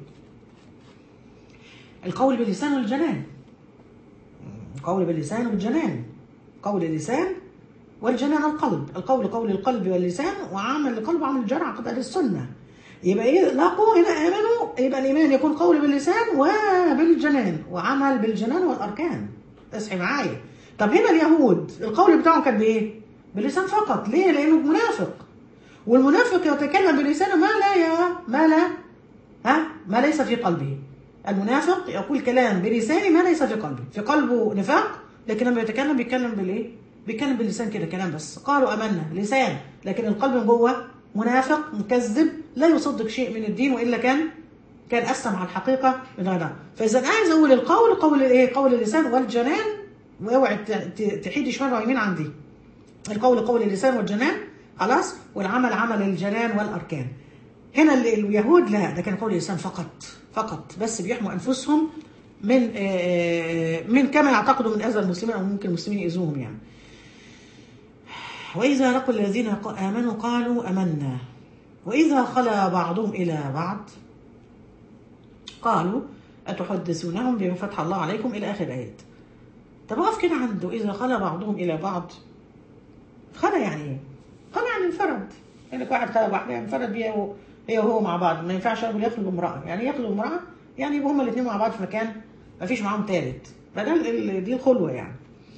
القول باللسان والجنان القول باللسان والجنان قول اللسان والجنان القلب القول قول القلب واللسان وعمل القلب وعمل الجرع عقد اهل السنه يبقى ايه لقوا هنا امنوا يبقى الايمان يكون قول باللسان وبالجنان وعمل بالجنان والاركان اصحي معايا طب هنا اليهود القول بتاعهم كان بايه؟ باللسان فقط ليه؟ لانه منافق والمنافق يتكلم بلسانه ما لا يا ما لا ها ما ليس في قلبه المنافق يقول كلام بلسانه ما ليس في قلبه في قلبه نفاق لكن لما يتكلم بيتكلم بالايه بيتكلم باللسان كده كلام بس قالوا امنا لسان لكن القلب من جوه منافق مكذب لا يصدق شيء من الدين والا كان كان اسلم على الحقيقه من غيرها فاذا عايز اقول القول قول الايه قول اللسان والجنان واوعي ت- ت- تحيدي شمال ويمين عندي القول قول اللسان والجنان خلاص والعمل عمل الجنان والاركان هنا ال- اليهود لا ده كان قول اللسان فقط فقط بس بيحموا انفسهم من آه، من كما يعتقدوا من اذى المسلمين او ممكن المسلمين يؤذوهم يعني واذا لقوا الذين ق- امنوا قالوا امنا واذا خلا بعضهم الى بعض قالوا اتحدثونهم بما فتح الله عليكم الى اخر الايات طب اقف كده عنده اذا خلا بعضهم الى بعض خلا يعني ايه؟ خلا يعني انفرد يعني واحد خلا واحده انفرد بيها هو هي وهو مع بعض ما ينفعش رجل يخلو بامراه يعني يخلو بامراه يعني يبقوا هما الاثنين مع بعض في مكان ما فيش معاهم ثالث فده ال- ال- دي الخلوه يعني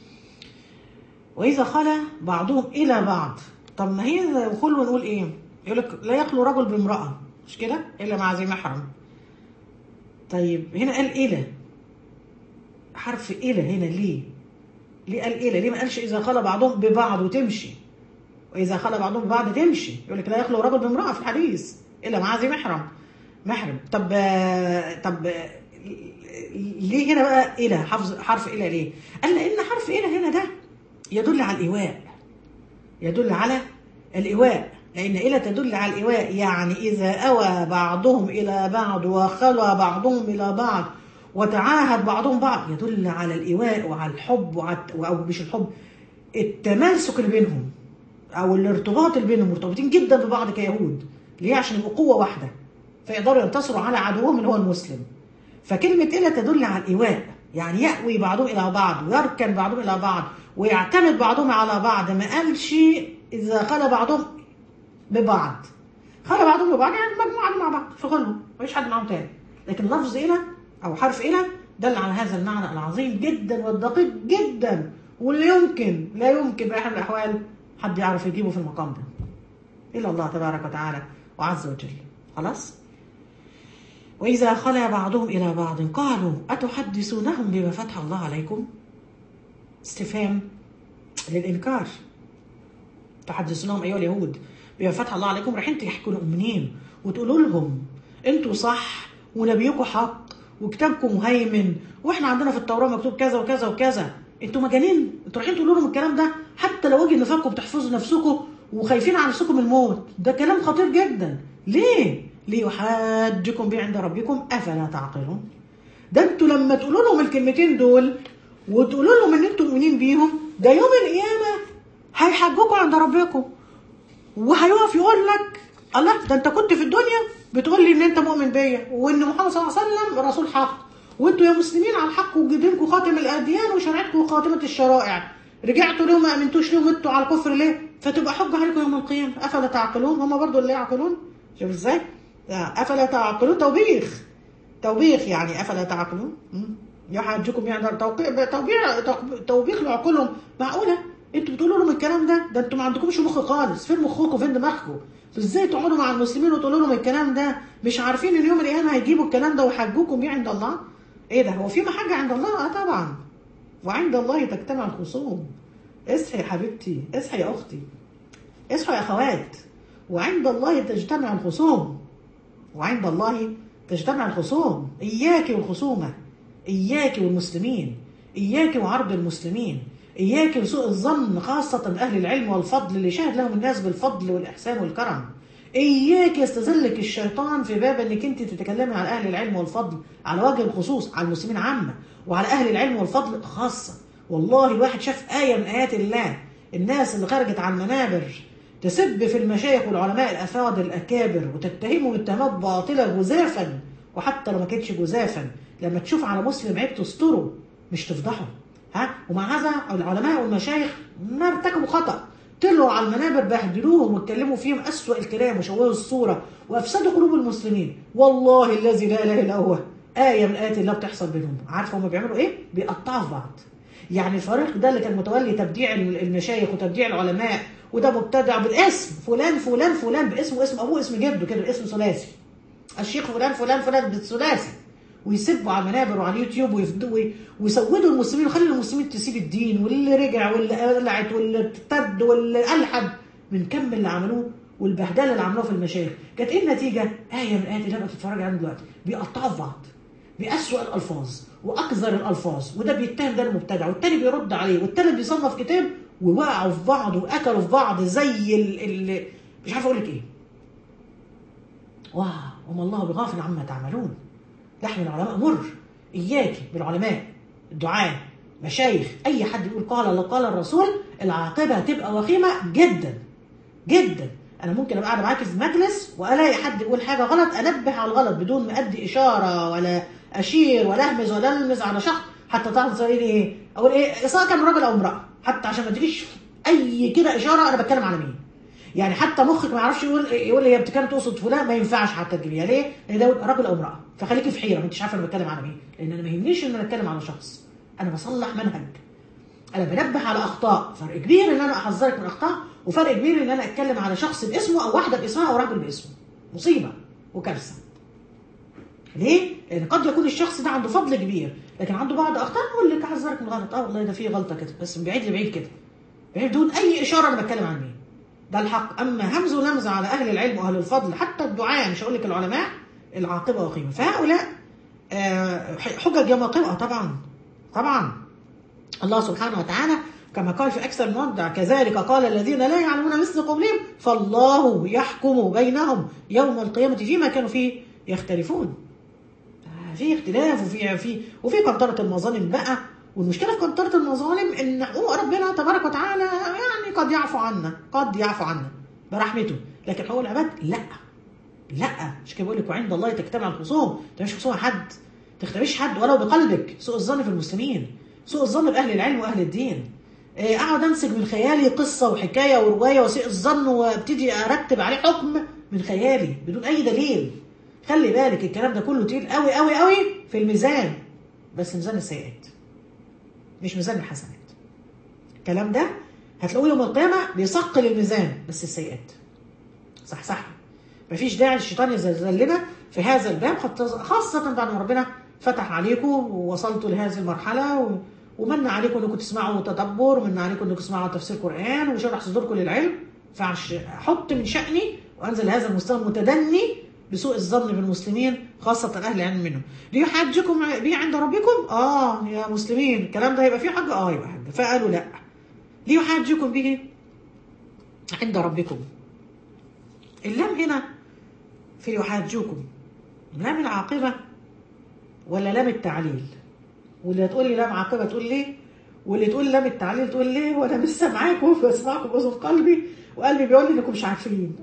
واذا خلا بعضهم الى بعض طب ما هي الخلوه نقول ايه؟ يقول لك لا يخلو رجل بامراه مش كده؟ الا مع ذي محرم طيب هنا قال الى حرف الى هنا ليه؟ ليه قال الى؟ ليه ما قالش اذا خلا بعضهم ببعض وتمشي؟ واذا خلا بعضهم ببعض تمشي يقول لك لا يخلو رجل بامراه في الحديث الا مع ذي محرم محرم طب آه، طب آه، ليه هنا بقى الى حرف حرف الى ليه؟ قال لان حرف الى هنا ده يدل على الايواء يدل على الايواء لان الى تدل على الايواء يعني اذا اوى بعضهم الى بعض وخلى بعضهم الى بعض وتعاهد بعضهم بعض يدل على الايواء وعلى الحب وعلى او مش الحب التماسك اللي بينهم او الارتباط اللي بينهم مرتبطين جدا ببعض كيهود ليه عشان يبقوا قوه واحده فيقدروا ينتصروا على عدوهم اللي هو المسلم فكلمه الى تدل على الايواء يعني يأوي بعضهم الى بعض ويركن بعضهم الى بعض ويعتمد بعضهم على بعض ما قالش اذا خلى بعضهم ببعض خلى بعضهم ببعض يعني مجموعه مع بعض في غنهم مفيش حد معاهم تاني لكن لفظ الى او حرف الى دل على هذا المعنى العظيم جدا والدقيق جدا واللي يمكن لا يمكن باي حال من الاحوال حد يعرف يجيبه في المقام ده الا الله تبارك وتعالى وعز وجل خلاص واذا خلا بعضهم الى بعض قالوا اتحدثونهم بما فتح الله عليكم استفهام للانكار تحدثونهم ايها اليهود بما فتح الله عليكم رايحين تحكوا للمؤمنين وتقولوا لهم انتوا صح ونبيكم حق وكتابكم مهيمن واحنا عندنا في التوراه مكتوب كذا وكذا وكذا انتوا مجانين انتوا رايحين تقولوا لهم الكلام ده حتى لو وجه نفاقكم بتحفظوا نفسكم وخايفين على نفسكم من الموت ده كلام خطير جدا ليه ليحاجكم به عند ربكم افلا تعقلون ده انتوا لما تقولوا لهم الكلمتين دول وتقولوا لهم ان انتوا مؤمنين بيهم ده يوم القيامه هيحجوكم عند ربكم وهيقف يقول لك الله ده انت كنت في الدنيا بتقول لي ان انت مؤمن بيا وان محمد صلى الله عليه وسلم رسول حق وانتوا يا مسلمين على الحق ودينكم خاتم الاديان وشريعتكم خاتمه الشرائع رجعتوا ليه ما امنتوش ليه ومتوا على الكفر ليه فتبقى حجه عليكم يوم القيامه افلا تعقلون هم برضو اللي يعقلون شوف ازاي افلا تعقلون توبيخ توبيخ يعني افلا تعقلون مم. يحاجكم يعني توقيع توبيع توبيخ لعقولهم معقوله انتوا بتقولوا لهم الكلام ده ده انتوا ما عندكمش مخ خالص فين مخكم فين دماغكم ازاي تقعدوا مع المسلمين وتقولوا لهم الكلام ده مش عارفين ان يوم القيامه هيجيبوا الكلام ده ويحجوكم بيه عند الله ايه ده هو في محاجه عند الله اه طبعا وعند الله تجتمع الخصوم اصحي يا حبيبتي اصحي يا اختي اصحوا يا اخوات وعند الله تجتمع الخصوم وعند الله تجتمع الخصوم اياك والخصومه اياك والمسلمين اياك وعرض المسلمين اياك وسوء الظن خاصه اهل العلم والفضل اللي شهد لهم الناس بالفضل والاحسان والكرم اياك يستذلك الشيطان في باب انك انت تتكلمي عن اهل العلم والفضل على وجه الخصوص على المسلمين عامه وعلى اهل العلم والفضل خاصه والله الواحد شاف ايه من ايات الله الناس اللي خرجت على المنابر تسب في المشايخ والعلماء الافاضل الاكابر وتتهمهم اتهامات باطله جزافا وحتى لو ما كانتش جزافا لما تشوف على مسلم عيب تستره مش تفضحه ها ومع هذا العلماء والمشايخ ما ارتكبوا خطأ طلعوا على المنابر بهدلوهم واتكلموا فيهم أسوأ الكلام وشوهوا الصورة وأفسدوا قلوب المسلمين والله الذي لا إله إلا هو آية من آيات الله بتحصل بينهم عارفة هم بيعملوا إيه؟ بيقطعوا في بعض يعني الفريق ده اللي كان متولي تبديع المشايخ وتبديع العلماء وده مبتدع بالاسم فلان فلان فلان باسمه واسم ابوه اسم جده كده اسم ثلاثي الشيخ فلان فلان فلان بالثلاثي ويسبوا على المنابر وعلى اليوتيوب ويفدوا ويسودوا المسلمين ويخلوا المسلمين تسيب الدين واللي رجع واللي قلعت واللي ارتد واللي الحد من كم اللي عملوه والبهدله اللي عملوها في المشايخ كانت ايه النتيجه؟ ايه من ايات اللي انا بتتفرج عليها دلوقتي بيقطعوا في بعض بأسوأ الألفاظ وأقذر الألفاظ وده بيتهم ده المبتدع والتاني بيرد عليه والتالت بيصنف كتاب ووقعوا في بعض وأكلوا في بعض زي ال ال مش عارف أقول لك إيه واه وما الله بغافل عما تعملون لحم العلماء مر إياك بالعلماء الدعاة مشايخ أي حد يقول قال الله قال الرسول العاقبة هتبقى وخيمة جدا جدا انا ممكن ابقى قاعده معاكي في مجلس والاقي حد يقول حاجه غلط انبه على الغلط بدون ما ادي اشاره ولا اشير ولا اهمز ولا المز على شخص حتى تعرف تقولي لي ايه اقول ايه سواء كان راجل او امراه حتى عشان ما تجيش اي كده اشاره انا بتكلم على مين يعني حتى مخك ما يعرفش يقول يقول هي بتتكلم تقصد فلان ما ينفعش حتى تجيبيها ليه؟ لان ده راجل او امراه فخليكي في حيره ما انتش عارفه انا بتكلم على مين لان انا ما يهمنيش ان انا اتكلم على شخص انا بصلح منهج انا بنبه على اخطاء فرق كبير ان انا احذرك من اخطاء وفرق كبير ان انا اتكلم على شخص باسمه او واحده باسمها او راجل باسمه مصيبه وكارثه ليه؟ لان قد يكون الشخص ده عنده فضل كبير لكن عنده بعض اخطاء اقول لك احذرك من غلط اه والله ده فيه غلطه كده بس من بعيد لبعيد كده بعيد بدون اي اشاره انا بتكلم عن مين ده الحق اما همز ولمز على اهل العلم واهل الفضل حتى الدعاء مش هقول لك العلماء العاقبه وخيمه فهؤلاء آه حجج يوم القيامه طبعا طبعا الله سبحانه وتعالى كما قال في أكثر من موضع كذلك قال الذين لا يعلمون مثل قولهم فالله يحكم بينهم يوم القيامة فيما كانوا فيه يختلفون في اختلاف وفي في وفي قنطرة المظالم بقى والمشكلة في قنطرة المظالم إن حقوق ربنا تبارك وتعالى يعني قد يعفو عنا قد يعفو عنا برحمته لكن حقوق العباد لا لا مش كده بقول لك وعند الله تجتمع الخصوم ما مش خصوم حد تختبيش حد ولو بقلبك سوء الظن في المسلمين سوء الظن بأهل العلم وأهل الدين اقعد امسك من خيالي قصه وحكايه وروايه وسيء الظن وابتدي ارتب عليه حكم من خيالي بدون اي دليل خلي بالك الكلام ده كله تقيل قوي قوي قوي في الميزان بس ميزان السيئات مش ميزان الحسنات الكلام ده هتلاقوه يوم القيامه بيثقل الميزان بس السيئات صح صح مفيش داعي للشيطان يزلنا في هذا الباب خاصه بعد ما ربنا فتح عليكم ووصلتوا لهذه المرحله و... ومن عليكم انكم تسمعوا تدبر ومن عليكم انكم تسمعوا تفسير قران وشرح صدوركم للعلم فاحط من شاني وانزل هذا المستوى المتدني بسوء الظن بالمسلمين خاصة أهل العلم منهم ليحاجكم به عند ربكم آه يا مسلمين الكلام ده هيبقى فيه حاجة آه يبقى حاجة فقالوا لا ليحاجكم به عند ربكم اللام هنا في يحاجوكم لام العاقبة ولا لام التعليل واللي هتقول لي لام عاقبه تقول ليه واللي تقول لام التعليل تقول ليه وانا مش سامعاكم بسمعكم بصوا في قلبي وقلبي بيقول لي انكم مش عارفين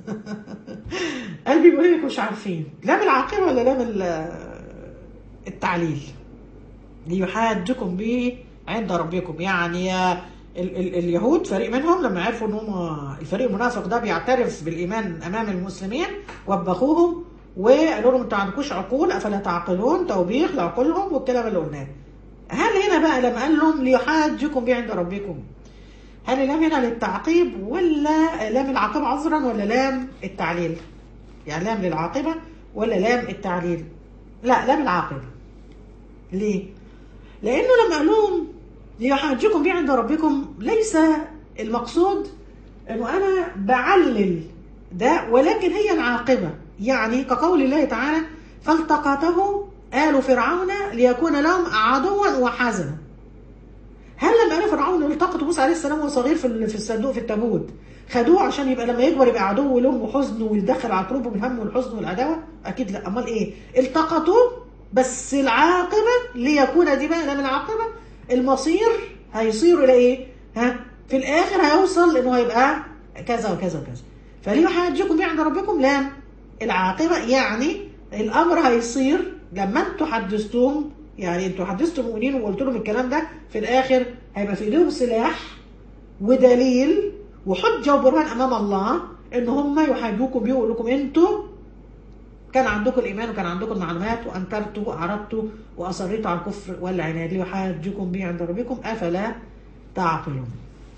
قلبي بيقول لي انكم مش عارفين لام العاقبه ولا لام التعليل ليحاجكم به عند ربكم يعني ال ال اليهود فريق منهم لما عرفوا ان هم الفريق المنافق ده بيعترف بالايمان امام المسلمين وبخوهم وقالوا لهم انتوا عندكوش عقول افلا تعقلون توبيخ لعقولهم والكلام اللي قلناه هل هنا بقى لما قال لهم ليحاجكم به عند ربكم هل اللام هنا للتعقيب ولا لام العاقبة عذرا ولا لام التعليل يعني لام للعاقبة ولا لام التعليل لا لام العاقبة ليه لانه لما قال لهم ليحاجكم به عند ربكم ليس المقصود انه انا بعلل ده ولكن هي العاقبه يعني كقول الله تعالى فالتقطه آل فرعون ليكون لهم عدوا وحزنا هل لما قال فرعون التقط موسى عليه السلام وهو صغير في في الصندوق في التابوت خدوه عشان يبقى لما يكبر يبقى عدو لهم وحزن ويدخل على قلوبهم الهم والحزن والعداوه اكيد لا امال ايه التقطوا بس العاقبه ليكون دي بقى من العاقبه المصير هيصير الى ايه ها في الاخر هيوصل انه هيبقى كذا وكذا وكذا فليه حاجكم عند ربكم لا العاقبه يعني الامر هيصير لما انتوا حدثتوهم يعني انتوا حدثتوا المؤمنين وقلت لهم الكلام ده في الاخر هيبقى في ايديهم سلاح ودليل وحجه وبرهان امام الله ان هم يحاجوكم بيه ويقولوا لكم انتوا كان عندكم الايمان وكان عندكم المعلومات وانكرتوا واعرضتوا واصريتوا على الكفر والعناد ليحاجكم به عند ربكم افلا تعقلون.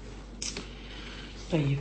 طيب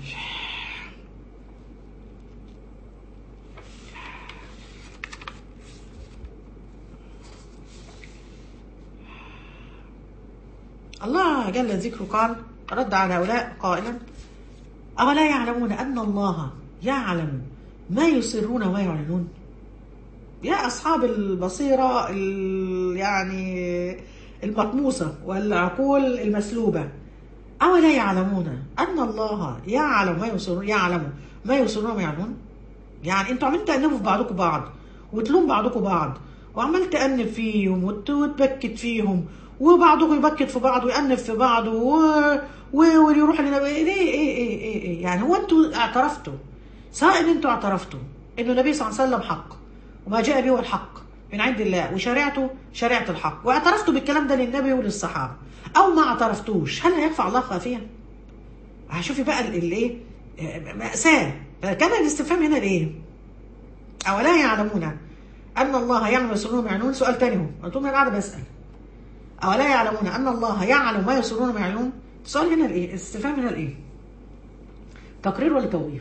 الله جل ذكره قال رد على هؤلاء قائلا أولا يعلمون أن الله يعلم ما يسرون وما يعلنون يا أصحاب البصيرة ال- يعني المطموسة والعقول المسلوبة أولا يعلمون أن الله يعلم ما يسرون يعلم ما يسرون وما يعلنون يعني انتوا عمالين تأنبوا في بعضكم بعض وتلوم بعضكم بعض وعمال تأنب فيهم وت- وتبكت فيهم وبعضكم يبكت في بعض ويأنب في بعض و... و... ويروح لنا ايه ايه ايه ايه, إيه, إيه يعني هو انتوا اعترفتوا سواء ان انتوا اعترفتوا انه النبي صلى الله عليه وسلم حق وما جاء به هو الحق من عند الله وشريعته شريعة الحق واعترفتوا بالكلام ده للنبي وللصحابة او ما اعترفتوش هل هيخفى الله خافيا؟ هشوفي بقى ال- الايه مأساة فكان الاستفهام هنا الايه أولا يعلمون أن الله يعلم ما يسرون وما يعلنون سؤال تاني هو قلت لهم أنا قاعدة بسأل أولا يعلمون أن الله يعلم ما يسرون وما يعلنون السؤال هنا الايه الاستفهام هنا الايه تقرير ولا توقيف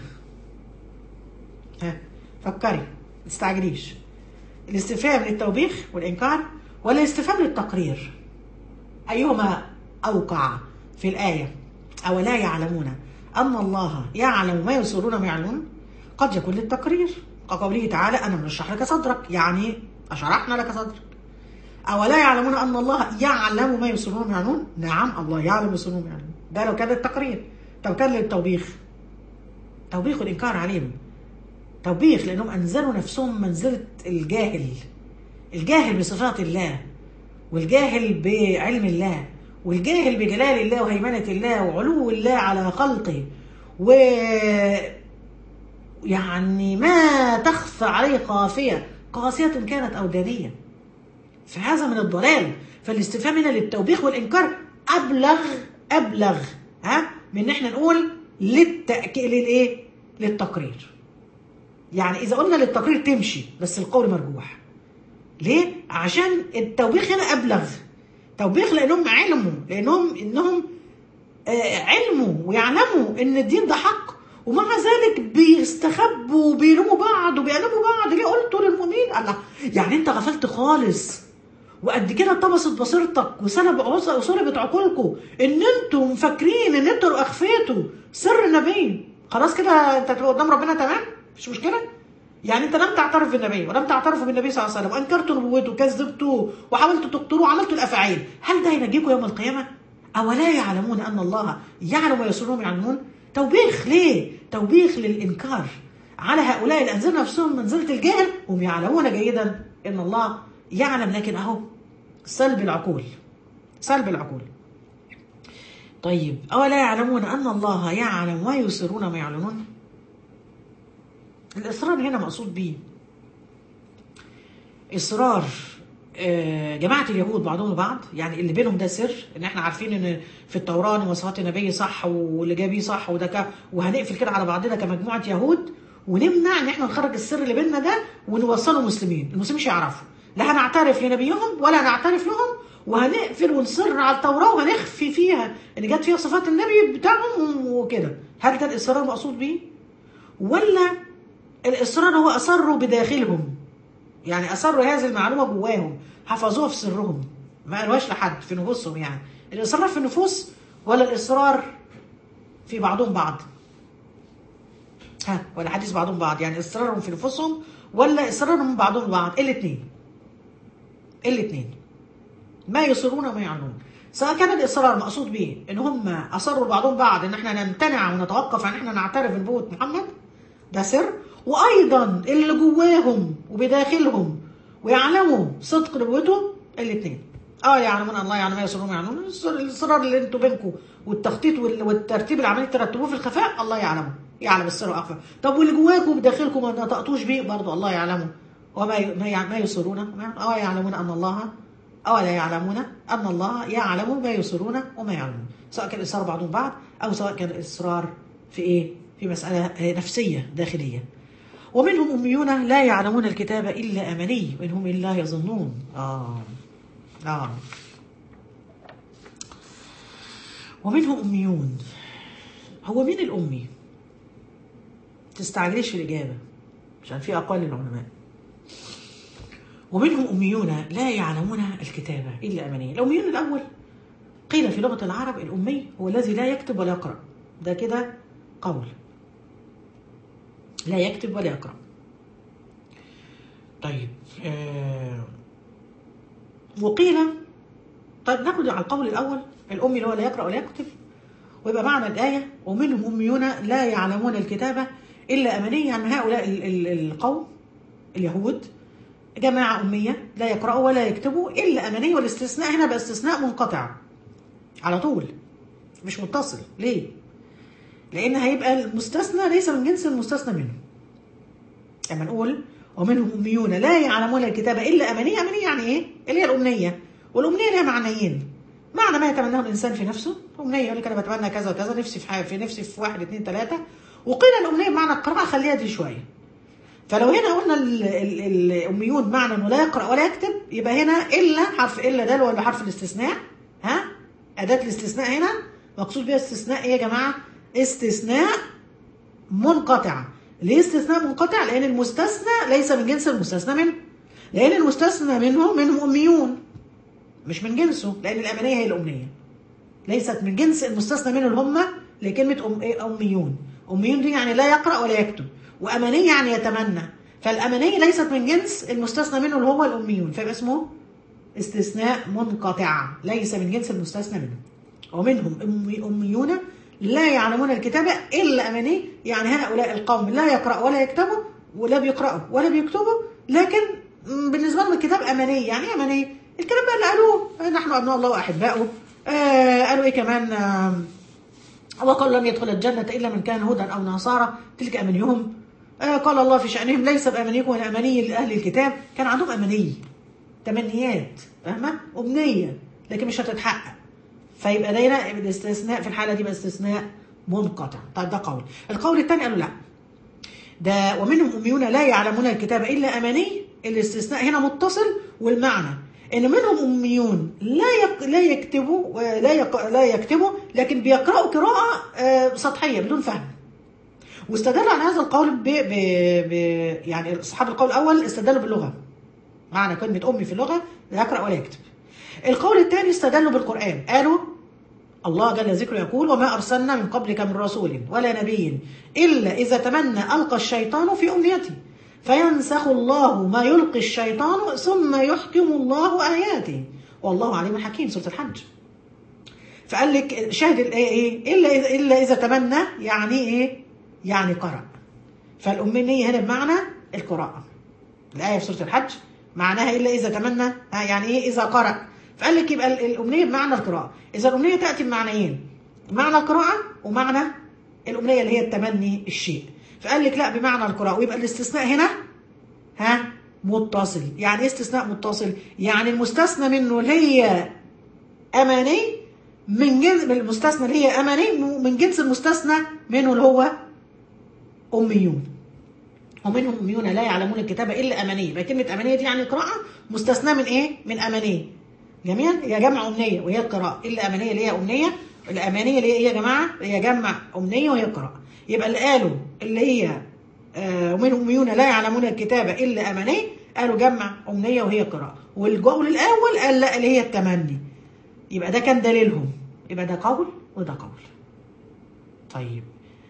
ها فكري ما تستعجليش الاستفهام للتوبيخ والإنكار ولا الاستفهام للتقرير أيهما أوقع في الآية أولا يعلمون أن الله يعلم ما يسرون وما يعلنون قد يكون للتقرير كقوله تعالى أنا بنشرح لك صدرك يعني أشرحنا لك صدرك أولا يعلمون أن الله يعلم ما يسرون وما يعلنون نعم الله يعلم ما يسرون وما يعلنون ده لو كان للتقرير طب كان للتوبيخ توبيخ والإنكار عليهم توبيخ لأنهم أنزلوا نفسهم منزلة الجاهل الجاهل بصفات الله والجاهل بعلم الله والجاهل بجلال الله وهيمنة الله وعلو الله على خلقه و يعني ما تخفى عليه خافية قاسية كانت أو دانية فهذا من الضلال فالاستفهام هنا للتوبيخ والإنكار أبلغ أبلغ ها من إن إحنا نقول للتأكيد للإيه؟ للتقرير يعني إذا قلنا للتقرير تمشي بس القول مرجوح ليه؟ عشان التوبيخ هنا أبلغ توبيخ لأنهم علموا لأنهم إنهم آه، علموا ويعلموا إن الدين ده حق ومع ذلك بيستخبوا وبيلوموا بعض وبيألموا بعض ليه قلتوا للمؤمنين الله يعني انت غفلت خالص وقد كده اتطمست بصيرتك وسلب وسلبت عقولكم ان انتم فاكرين ان انتوا اللي اخفيتوا سر النبي خلاص كده انت هتبقى قدام ربنا تمام مش مشكله يعني انت لم تعترف بالنبي ولم تعترفوا بالنبي صلى الله عليه وسلم وانكرتوا نبوته وكذبتوه وحاولتوا تقتلوه وعملتوا الافاعيل هل ده ينجيكم يوم القيامه اولا يعلمون ان الله يعلم ما يسرون ويعلمون توبيخ ليه توبيخ للانكار على هؤلاء اللي انزلوا نفسهم منزله الجهل هم يعلمون جيدا ان الله يعلم لكن اهو سلب العقول سلب العقول طيب أولا يعلمون أن الله يعلم ما يسرون وما يعلنون الإصرار هنا مقصود به إصرار آه، جماعة اليهود بعضهم البعض يعني اللي بينهم ده سر ان احنا عارفين ان في التوراة ان وصفات النبي صح واللي جاب بيه صح وده ك... وهنقفل كده على بعضنا كمجموعة يهود ونمنع ان احنا نخرج السر اللي بيننا ده ونوصله مسلمين المسلمين مش يعرفوا لا هنعترف لنبيهم ولا هنعترف لهم وهنقفل ونصر على التوراة وهنخفي فيها ان جت فيها صفات النبي بتاعهم وكده هل ده الإصرار المقصود بيه ولا الإصرار هو أصروا بداخلهم يعني أصروا هذه المعلومة جواهم حفظوها في سرهم ما قالوهاش لحد في نفوسهم يعني الإصرار في النفوس ولا الإصرار في بعضهم بعض ها ولا حديث بعضهم بعض يعني إصرارهم في نفوسهم ولا إصرارهم بعضهم بعض الاثنين الاثنين ما يصرون وما يعلنون سواء كان الاصرار مقصود به ان هم اصروا بعضهم بعض ان احنا نمتنع ونتوقف عن احنا نعترف بنبوه محمد ده سر وايضا اللي جواهم وبداخلهم ويعلموا صدق نبوته الاثنين اه يعلمون الله يعلم ما يسرون يعلمون الاصرار اللي انتوا بينكم والتخطيط وال- والترتيب اللي عمالين ترتبوه في الخفاء الله يعلمه يعلم السر واخفى طب واللي جواكم وبداخلكم ما نطقتوش بيه برضه الله يعلمه وما ي- ما يع- ما يسرون اه يعلمون ان الله أولا يعلمون أن الله يعلم ما يسرون وما يعلمون سواء كان الإصرار بعضهم بعض أو سواء كان الإصرار في إيه في مسألة نفسية داخلية ومنهم أميون لا يعلمون الكتاب إلا أمني وإنهم إلا يظنون آه آه ومنهم أميون هو مين الأمي؟ تستعجليش في الإجابة عشان في أقوال للعلماء ومنهم أميون لا يعلمون الكتابة إلا أمانية الأميون الأول قيل في لغة العرب الأمي هو الذي لا يكتب ولا يقرأ ده كده قول لا يكتب ولا يقرأ طيب آه وقيل طيب ناخد على القول الأول الأمي اللي هو لا يقرأ ولا يكتب ويبقى معنى الآية ومنهم أميون لا يعلمون الكتابة إلا أمانية يعني هؤلاء ال- ال- القوم اليهود جماعة أمية لا يقرأوا ولا يكتبوا إلا أمانية والاستثناء هنا بقى استثناء منقطع على طول مش متصل ليه؟ لأن هيبقى المستثنى ليس من جنس المستثنى منه لما نقول ومنهم أميون لا يعلمون الكتاب إلا أمانية أمانية يعني إيه؟ اللي هي الأمنية والأمنية لها معنيين معنى ما يتمناه الإنسان في نفسه أمنية يقول لك أنا بتمنى كذا وكذا نفسي في حاجة في نفسي في واحد اثنين ثلاثة وقيل الأمنية بمعنى القراءة خليها دي شوية فلو هنا قلنا ال- ال- الأميون معنى إنه لا يقرأ ولا يكتب يبقى هنا إلا حرف إلا ده ولا حرف الاستثناء ها أداة الاستثناء هنا مقصود بها استثناء إيه يا جماعة؟ استثناء منقطع ليه استثناء منقطع؟ لأن المستثنى ليس من جنس المستثنى منه لأن المستثنى منه منهم أميون مش من جنسه لأن الأمنية هي الأمنية ليست من جنس المستثنى منه اللي هم لكلمة أم إيه أميون أميون دي يعني لا يقرأ ولا يكتب وأمانية يعني يتمنى فالأمانية ليست من جنس المستثنى منه اللي هو الأميون فيبقى اسمه استثناء منقطع ليس من جنس المستثنى منه ومنهم أمي- أميون لا يعلمون الكتابة إلا أماني يعني هؤلاء القوم لا يقرأ ولا يكتبوا ولا بيقرأوا ولا بيكتبوا لكن م، بالنسبة لهم الكتاب أماني يعني إيه أماني الكلام بقى اللي قالوه نحن أبناء الله وأحباؤه آه قالوا إيه كمان آه وقال لن يدخل الجنة إلا من كان هدى أو نصارى تلك أمانيهم آه قال الله في شأنهم ليس بأمانيكم ولا أماني لأهل الكتاب كان عندهم أماني تمنيات فاهمة أمنية لكن مش هتتحقق فيبقى ده هنا الاستثناء في الحالة دي بقى استثناء منقطع طيب ده قول القول الثاني قالوا لا ده ومنهم أميون لا يعلمون الكتاب إلا أماني الاستثناء هنا متصل والمعنى ان منهم اميون لا يك... لا يكتبوا لا يق... لا يكتبوا لكن بيقراوا قراءه آه، سطحيه بدون فهم واستدل على هذا القول ب... ب... ب... يعني اصحاب القول الاول استدلوا باللغه معنى كلمه امي في اللغه لا يقرا ولا يكتب القول الثاني استدلوا بالقران قالوا الله جل ذكره يقول وما أرسلنا من قبلك من رسول ولا نبي إلا إذا تمنى ألقى الشيطان في أمنيته فينسخ الله ما يلقي الشيطان ثم يحكم الله آياته والله عليم حكيم سورة الحج فقال لك شاهد الآية إيه إلا إذا, إلا إذا تمنى يعني إيه يعني قرأ فالأمنية هنا بمعنى القراءة الآية في سورة الحج معناها إلا إذا تمنى ها يعني إيه إذا قرأ فقال لك يبقى ال- الأمنية بمعنى القراءة إذا الأمنية تأتي بمعنيين معنى القراءة ومعنى الأمنية اللي هي التمني الشيء فقال لك لا بمعنى القراءة ويبقى الاستثناء هنا ها متصل يعني ايه استثناء متصل يعني المستثنى منه اللي هي أماني من جنس من المستثنى اللي هي أماني من جنس المستثنى منه اللي هو أميون ومنهم أميون لا يعلمون الكتاب إلا أمانية يبقى كلمة أمانية دي يعني قراءة مستثناة من إيه؟ من أمانية جميعا هي جمع أمنية وهي القراءة إلا أمانية اللي هي أمنية الأمانية اللي هي إيه يا جماعة؟ هي جمع أمنية وهي قراءة يبقى اللي قالوا اللي هي آه، ومنهم أميون لا يعلمون الكتاب إلا أمانية قالوا جمع أمنية وهي قراءة والقول الأول قال لا اللي هي التمني يبقى ده كان دليلهم يبقى ده قول وده قول طيب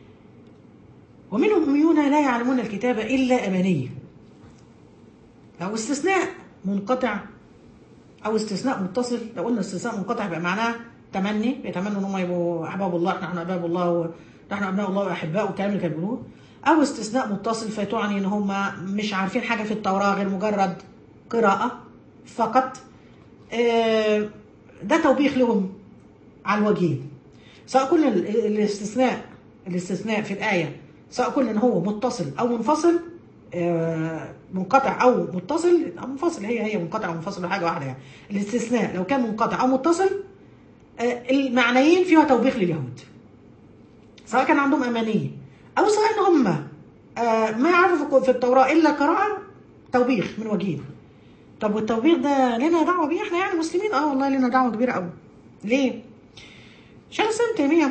ومنهم أميون لا يعلمون الكتاب إلا أماني أو استثناء منقطع او استثناء متصل لو قلنا استثناء منقطع يبقى معناه تمني بيتمنوا ان هم يبقوا احباب الله نحن احباب الله ونحن ابناء الله واحباء والكلام اللي كانوا بيقولوه او استثناء متصل فتعني ان هم مش عارفين حاجه في التوراه غير مجرد قراءه فقط آه، ده توبيخ لهم على الوجهين سواء قلنا ال- ال- الاستثناء الاستثناء في الآية سواء قلنا ان هو متصل او منفصل آه، منقطع او متصل او منفصل هي هي منقطع ومنفصل حاجه واحده يعني الاستثناء لو كان منقطع او متصل آه، المعنيين فيها توبيخ لليهود سواء كان عندهم امانيه او سواء ان هم آه، ما يعرفوا في التوراه الا قراءه توبيخ من وجهين طب والتوبيخ ده لنا دعوه بيه احنا يعني مسلمين اه والله لنا دعوه كبيره قوي ليه؟ شيخ الاسلام تيميه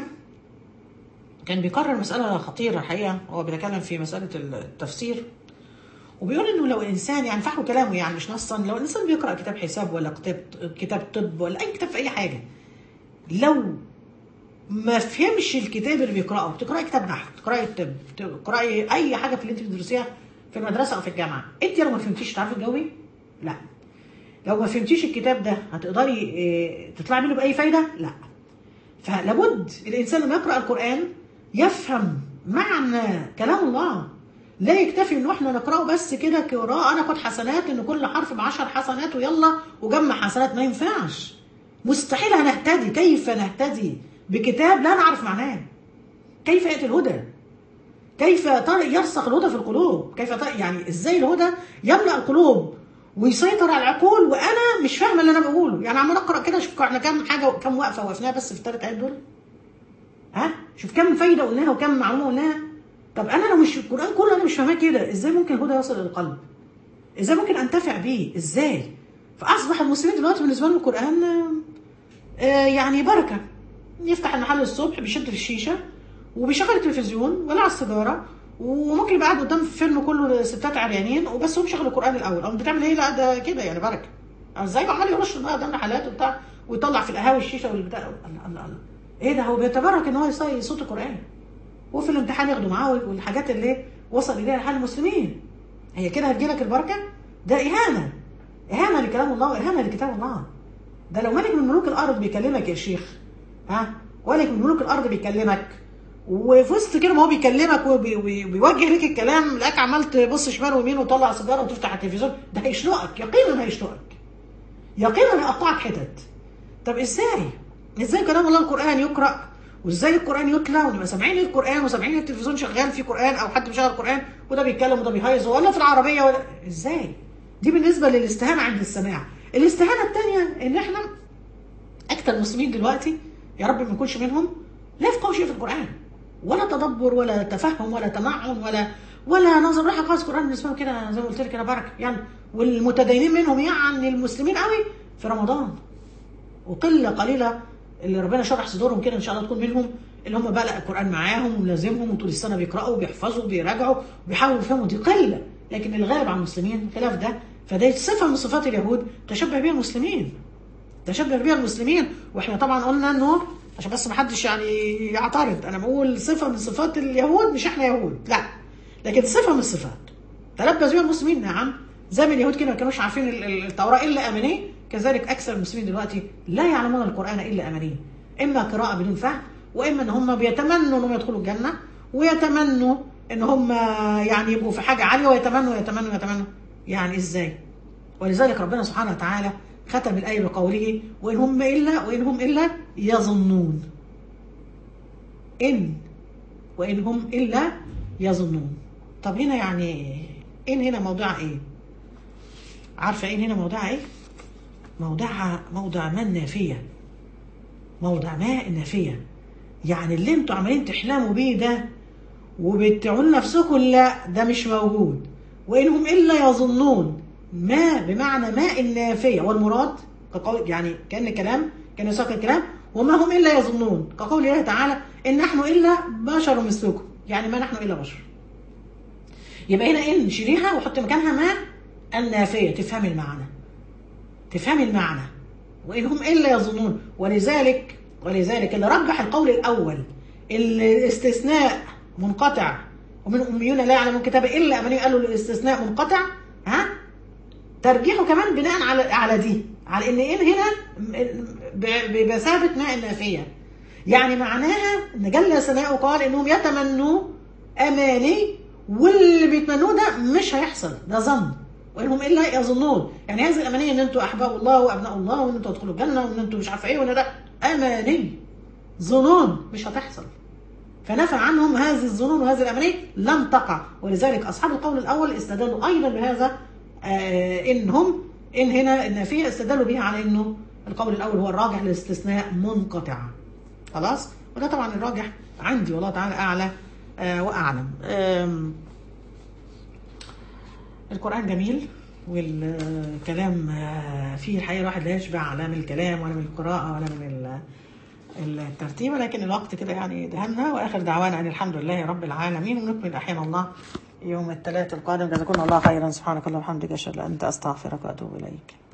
كان بيقرر مسألة خطيرة الحقيقة هو بيتكلم في مسألة التفسير وبيقول انه لو الانسان يعني فحوا كلامه يعني مش نصا لو الانسان بيقرا كتاب حساب ولا كتاب كتاب طب ولا اي كتاب في اي حاجه لو ما فهمش الكتاب اللي بيقراه بتقراي كتاب نحو بتقراي طب بتقراي اي حاجه في اللي انت بتدرسيها في المدرسه او في الجامعه انت لو ما فهمتيش تعرفي تجاوبي لا لو ما فهمتيش الكتاب ده هتقدري إيه، تطلعي منه باي فايده لا فلابد الانسان لما يقرا القران يفهم معنى كلام الله لا يكتفي انه احنا نقراه بس كده قراءه ناخد حسنات ان كل حرف بعشر حسنات ويلا وجمع حسنات ما ينفعش مستحيل هنهتدي كيف نهتدي بكتاب لا نعرف معناه كيف ياتي الهدى كيف تر- يرسخ الهدى في القلوب كيف تر- يعني ازاي الهدى يملا القلوب ويسيطر على العقول وانا مش فاهمه اللي انا بقوله يعني عمال اقرا كده شوف احنا كام حاجه كام وقفه وقفناها بس في الثلاث ايات دول ها شوف كم فايده قلناها وكم معلومه قلناها طب انا لو مش القران كله انا مش فاهماه كده ازاي ممكن الهدى يوصل للقلب ازاي ممكن انتفع بيه ازاي فاصبح المسلمين دلوقتي بالنسبه لهم القران آه، آه، يعني بركه يفتح المحل الصبح بيشد في الشيشه وبيشغل التلفزيون ولا على السيجاره وممكن يبقى قاعد قدام فيلم كله ستات عريانين وبس هو مشغل القران الاول او بتعمل ايه لا ده كده يعني بركه ازاي بقى عمال يرش الميه قدام محلات وبتاع ويطلع في القهاوي الشيشه والبتاع الله الله الله ايه ده هو بيتبرك ان هو يصلي صوت القران وفي الامتحان ياخدوا معاه والحاجات اللي وصل اليها حال المسلمين هي كده هتجيلك البركه ده اهانه اهانه لكلام الله واهانه لكتاب الله ده لو ملك من ملوك الارض بيكلمك يا شيخ ها ملك من ملوك الارض بيكلمك وفي وسط كده ما هو بيكلمك وبي- وبي- وبيوجه ليك الكلام لك عمال تبص شمال ويمين وتطلع سيجاره وتفتح التلفزيون ده هيشنقك يقينا هيشنقك يقينا هيقطعك حتت طب ازاي؟ ازاي كلام الله القران يقرا وازاي القران يتلى ونبقى سامعين القران وسامعين التلفزيون شغال فيه قران او حد بيشغل قران وده بيتكلم وده بيهيص ولا في العربيه ولا ازاي؟ دي بالنسبه للاستهانه عند السماع الاستهانه الثانيه ان احنا اكثر المسلمين دلوقتي يا رب ما نكونش منهم لا يفقهوا شيء في القران ولا تدبر ولا تفهم ولا تمعن ولا ولا نظر راح خالص القران بالنسبه لهم كده زي ما قلت لك كده بركه يعني والمتدينين منهم يعني المسلمين قوي في رمضان وقله قليله اللي ربنا شرح صدورهم كده ان شاء الله تكون منهم اللي هم بقى لا القران معاهم وملازمهم وطول السنه بيقراوا وبيحفظوا وبيراجعوا وبيحاولوا يفهموا دي قله لكن الغالب على المسلمين خلاف ده فده صفه من صفات اليهود تشبه بها المسلمين تشبه بها المسلمين واحنا طبعا قلنا انه عشان بس ما حدش يعني يعترض انا بقول صفه من صفات اليهود مش احنا يهود لا لكن صفه من الصفات تلبس بها المسلمين نعم زي ما اليهود كده ما كانوش عارفين ال- ال- التوراه الا امانيه كذلك اكثر المسلمين دلوقتي لا يعلمون القران الا امانيه اما قراءه بدون فهم واما ان هم بيتمنوا انهم يدخلوا الجنه ويتمنوا ان هم يعني يبقوا في حاجه عاليه ويتمنوا يتمنوا يتمنوا يعني ازاي ولذلك ربنا سبحانه وتعالى ختم الآية بقوله وإن هم إلا وإن هم إلا يظنون إن وإن هم إلا يظنون طب هنا يعني إن هنا موضوع إيه؟ عارفة إن هنا موضوع إيه؟ موضعها موضع ما النافية موضع ما النافية يعني اللي انتوا عمالين تحلموا بيه ده وبتقولوا لنفسكم لا ده مش موجود وإنهم إلا يظنون ما بمعنى ما النافية والمراد كقول يعني كأن كلام كان يساق الكلام وما هم إلا يظنون كقول الله تعالى إن نحن إلا بشر مثلكم يعني ما نحن إلا بشر يبقى هنا إن شيليها وحط مكانها ما النافية تفهمي المعنى تفهمي المعنى وإن هم إلا يظنون ولذلك ولذلك اللي رجح القول الأول الاستثناء منقطع ومن أميون لا يعلمون كتابه إلا أماني قالوا الاستثناء منقطع ها ترجيحه كمان بناء على على دي على ان ان هنا ب- بمثابه ما النافيه يعني معناها ان جل ثناؤه قال انهم يتمنوا اماني واللي بيتمنوه ده مش هيحصل ده ظن وانهم الا يظنون يعني هذه الامانيه ان انتوا احباب الله وابناء الله وان انتوا تدخلوا الجنه وان انتوا مش عارفه ايه وان ده اماني ظنون مش هتحصل فنفى عنهم هذه الظنون وهذه الاماني لم تقع ولذلك اصحاب القول الاول استدلوا ايضا بهذا آه انهم ان هنا النافيه استدلوا بها على انه القول الاول هو الراجح للاستثناء منقطع خلاص وده طبعا الراجح عندي والله تعالى اعلى آه واعلم آم، القران جميل والكلام آه، فيه الحقيقه الواحد لا يشبع لا من الكلام ولا من القراءه ولا من ال- الترتيب ولكن الوقت كده يعني دهمنا واخر دعوانا ان الحمد لله رب العالمين ونكمل احيانا الله يوم الثلاث القادم جزاكم الله خيرا سبحانك اللهم وبحمدك اشهد ان لا اله الا انت استغفرك واتوب اليك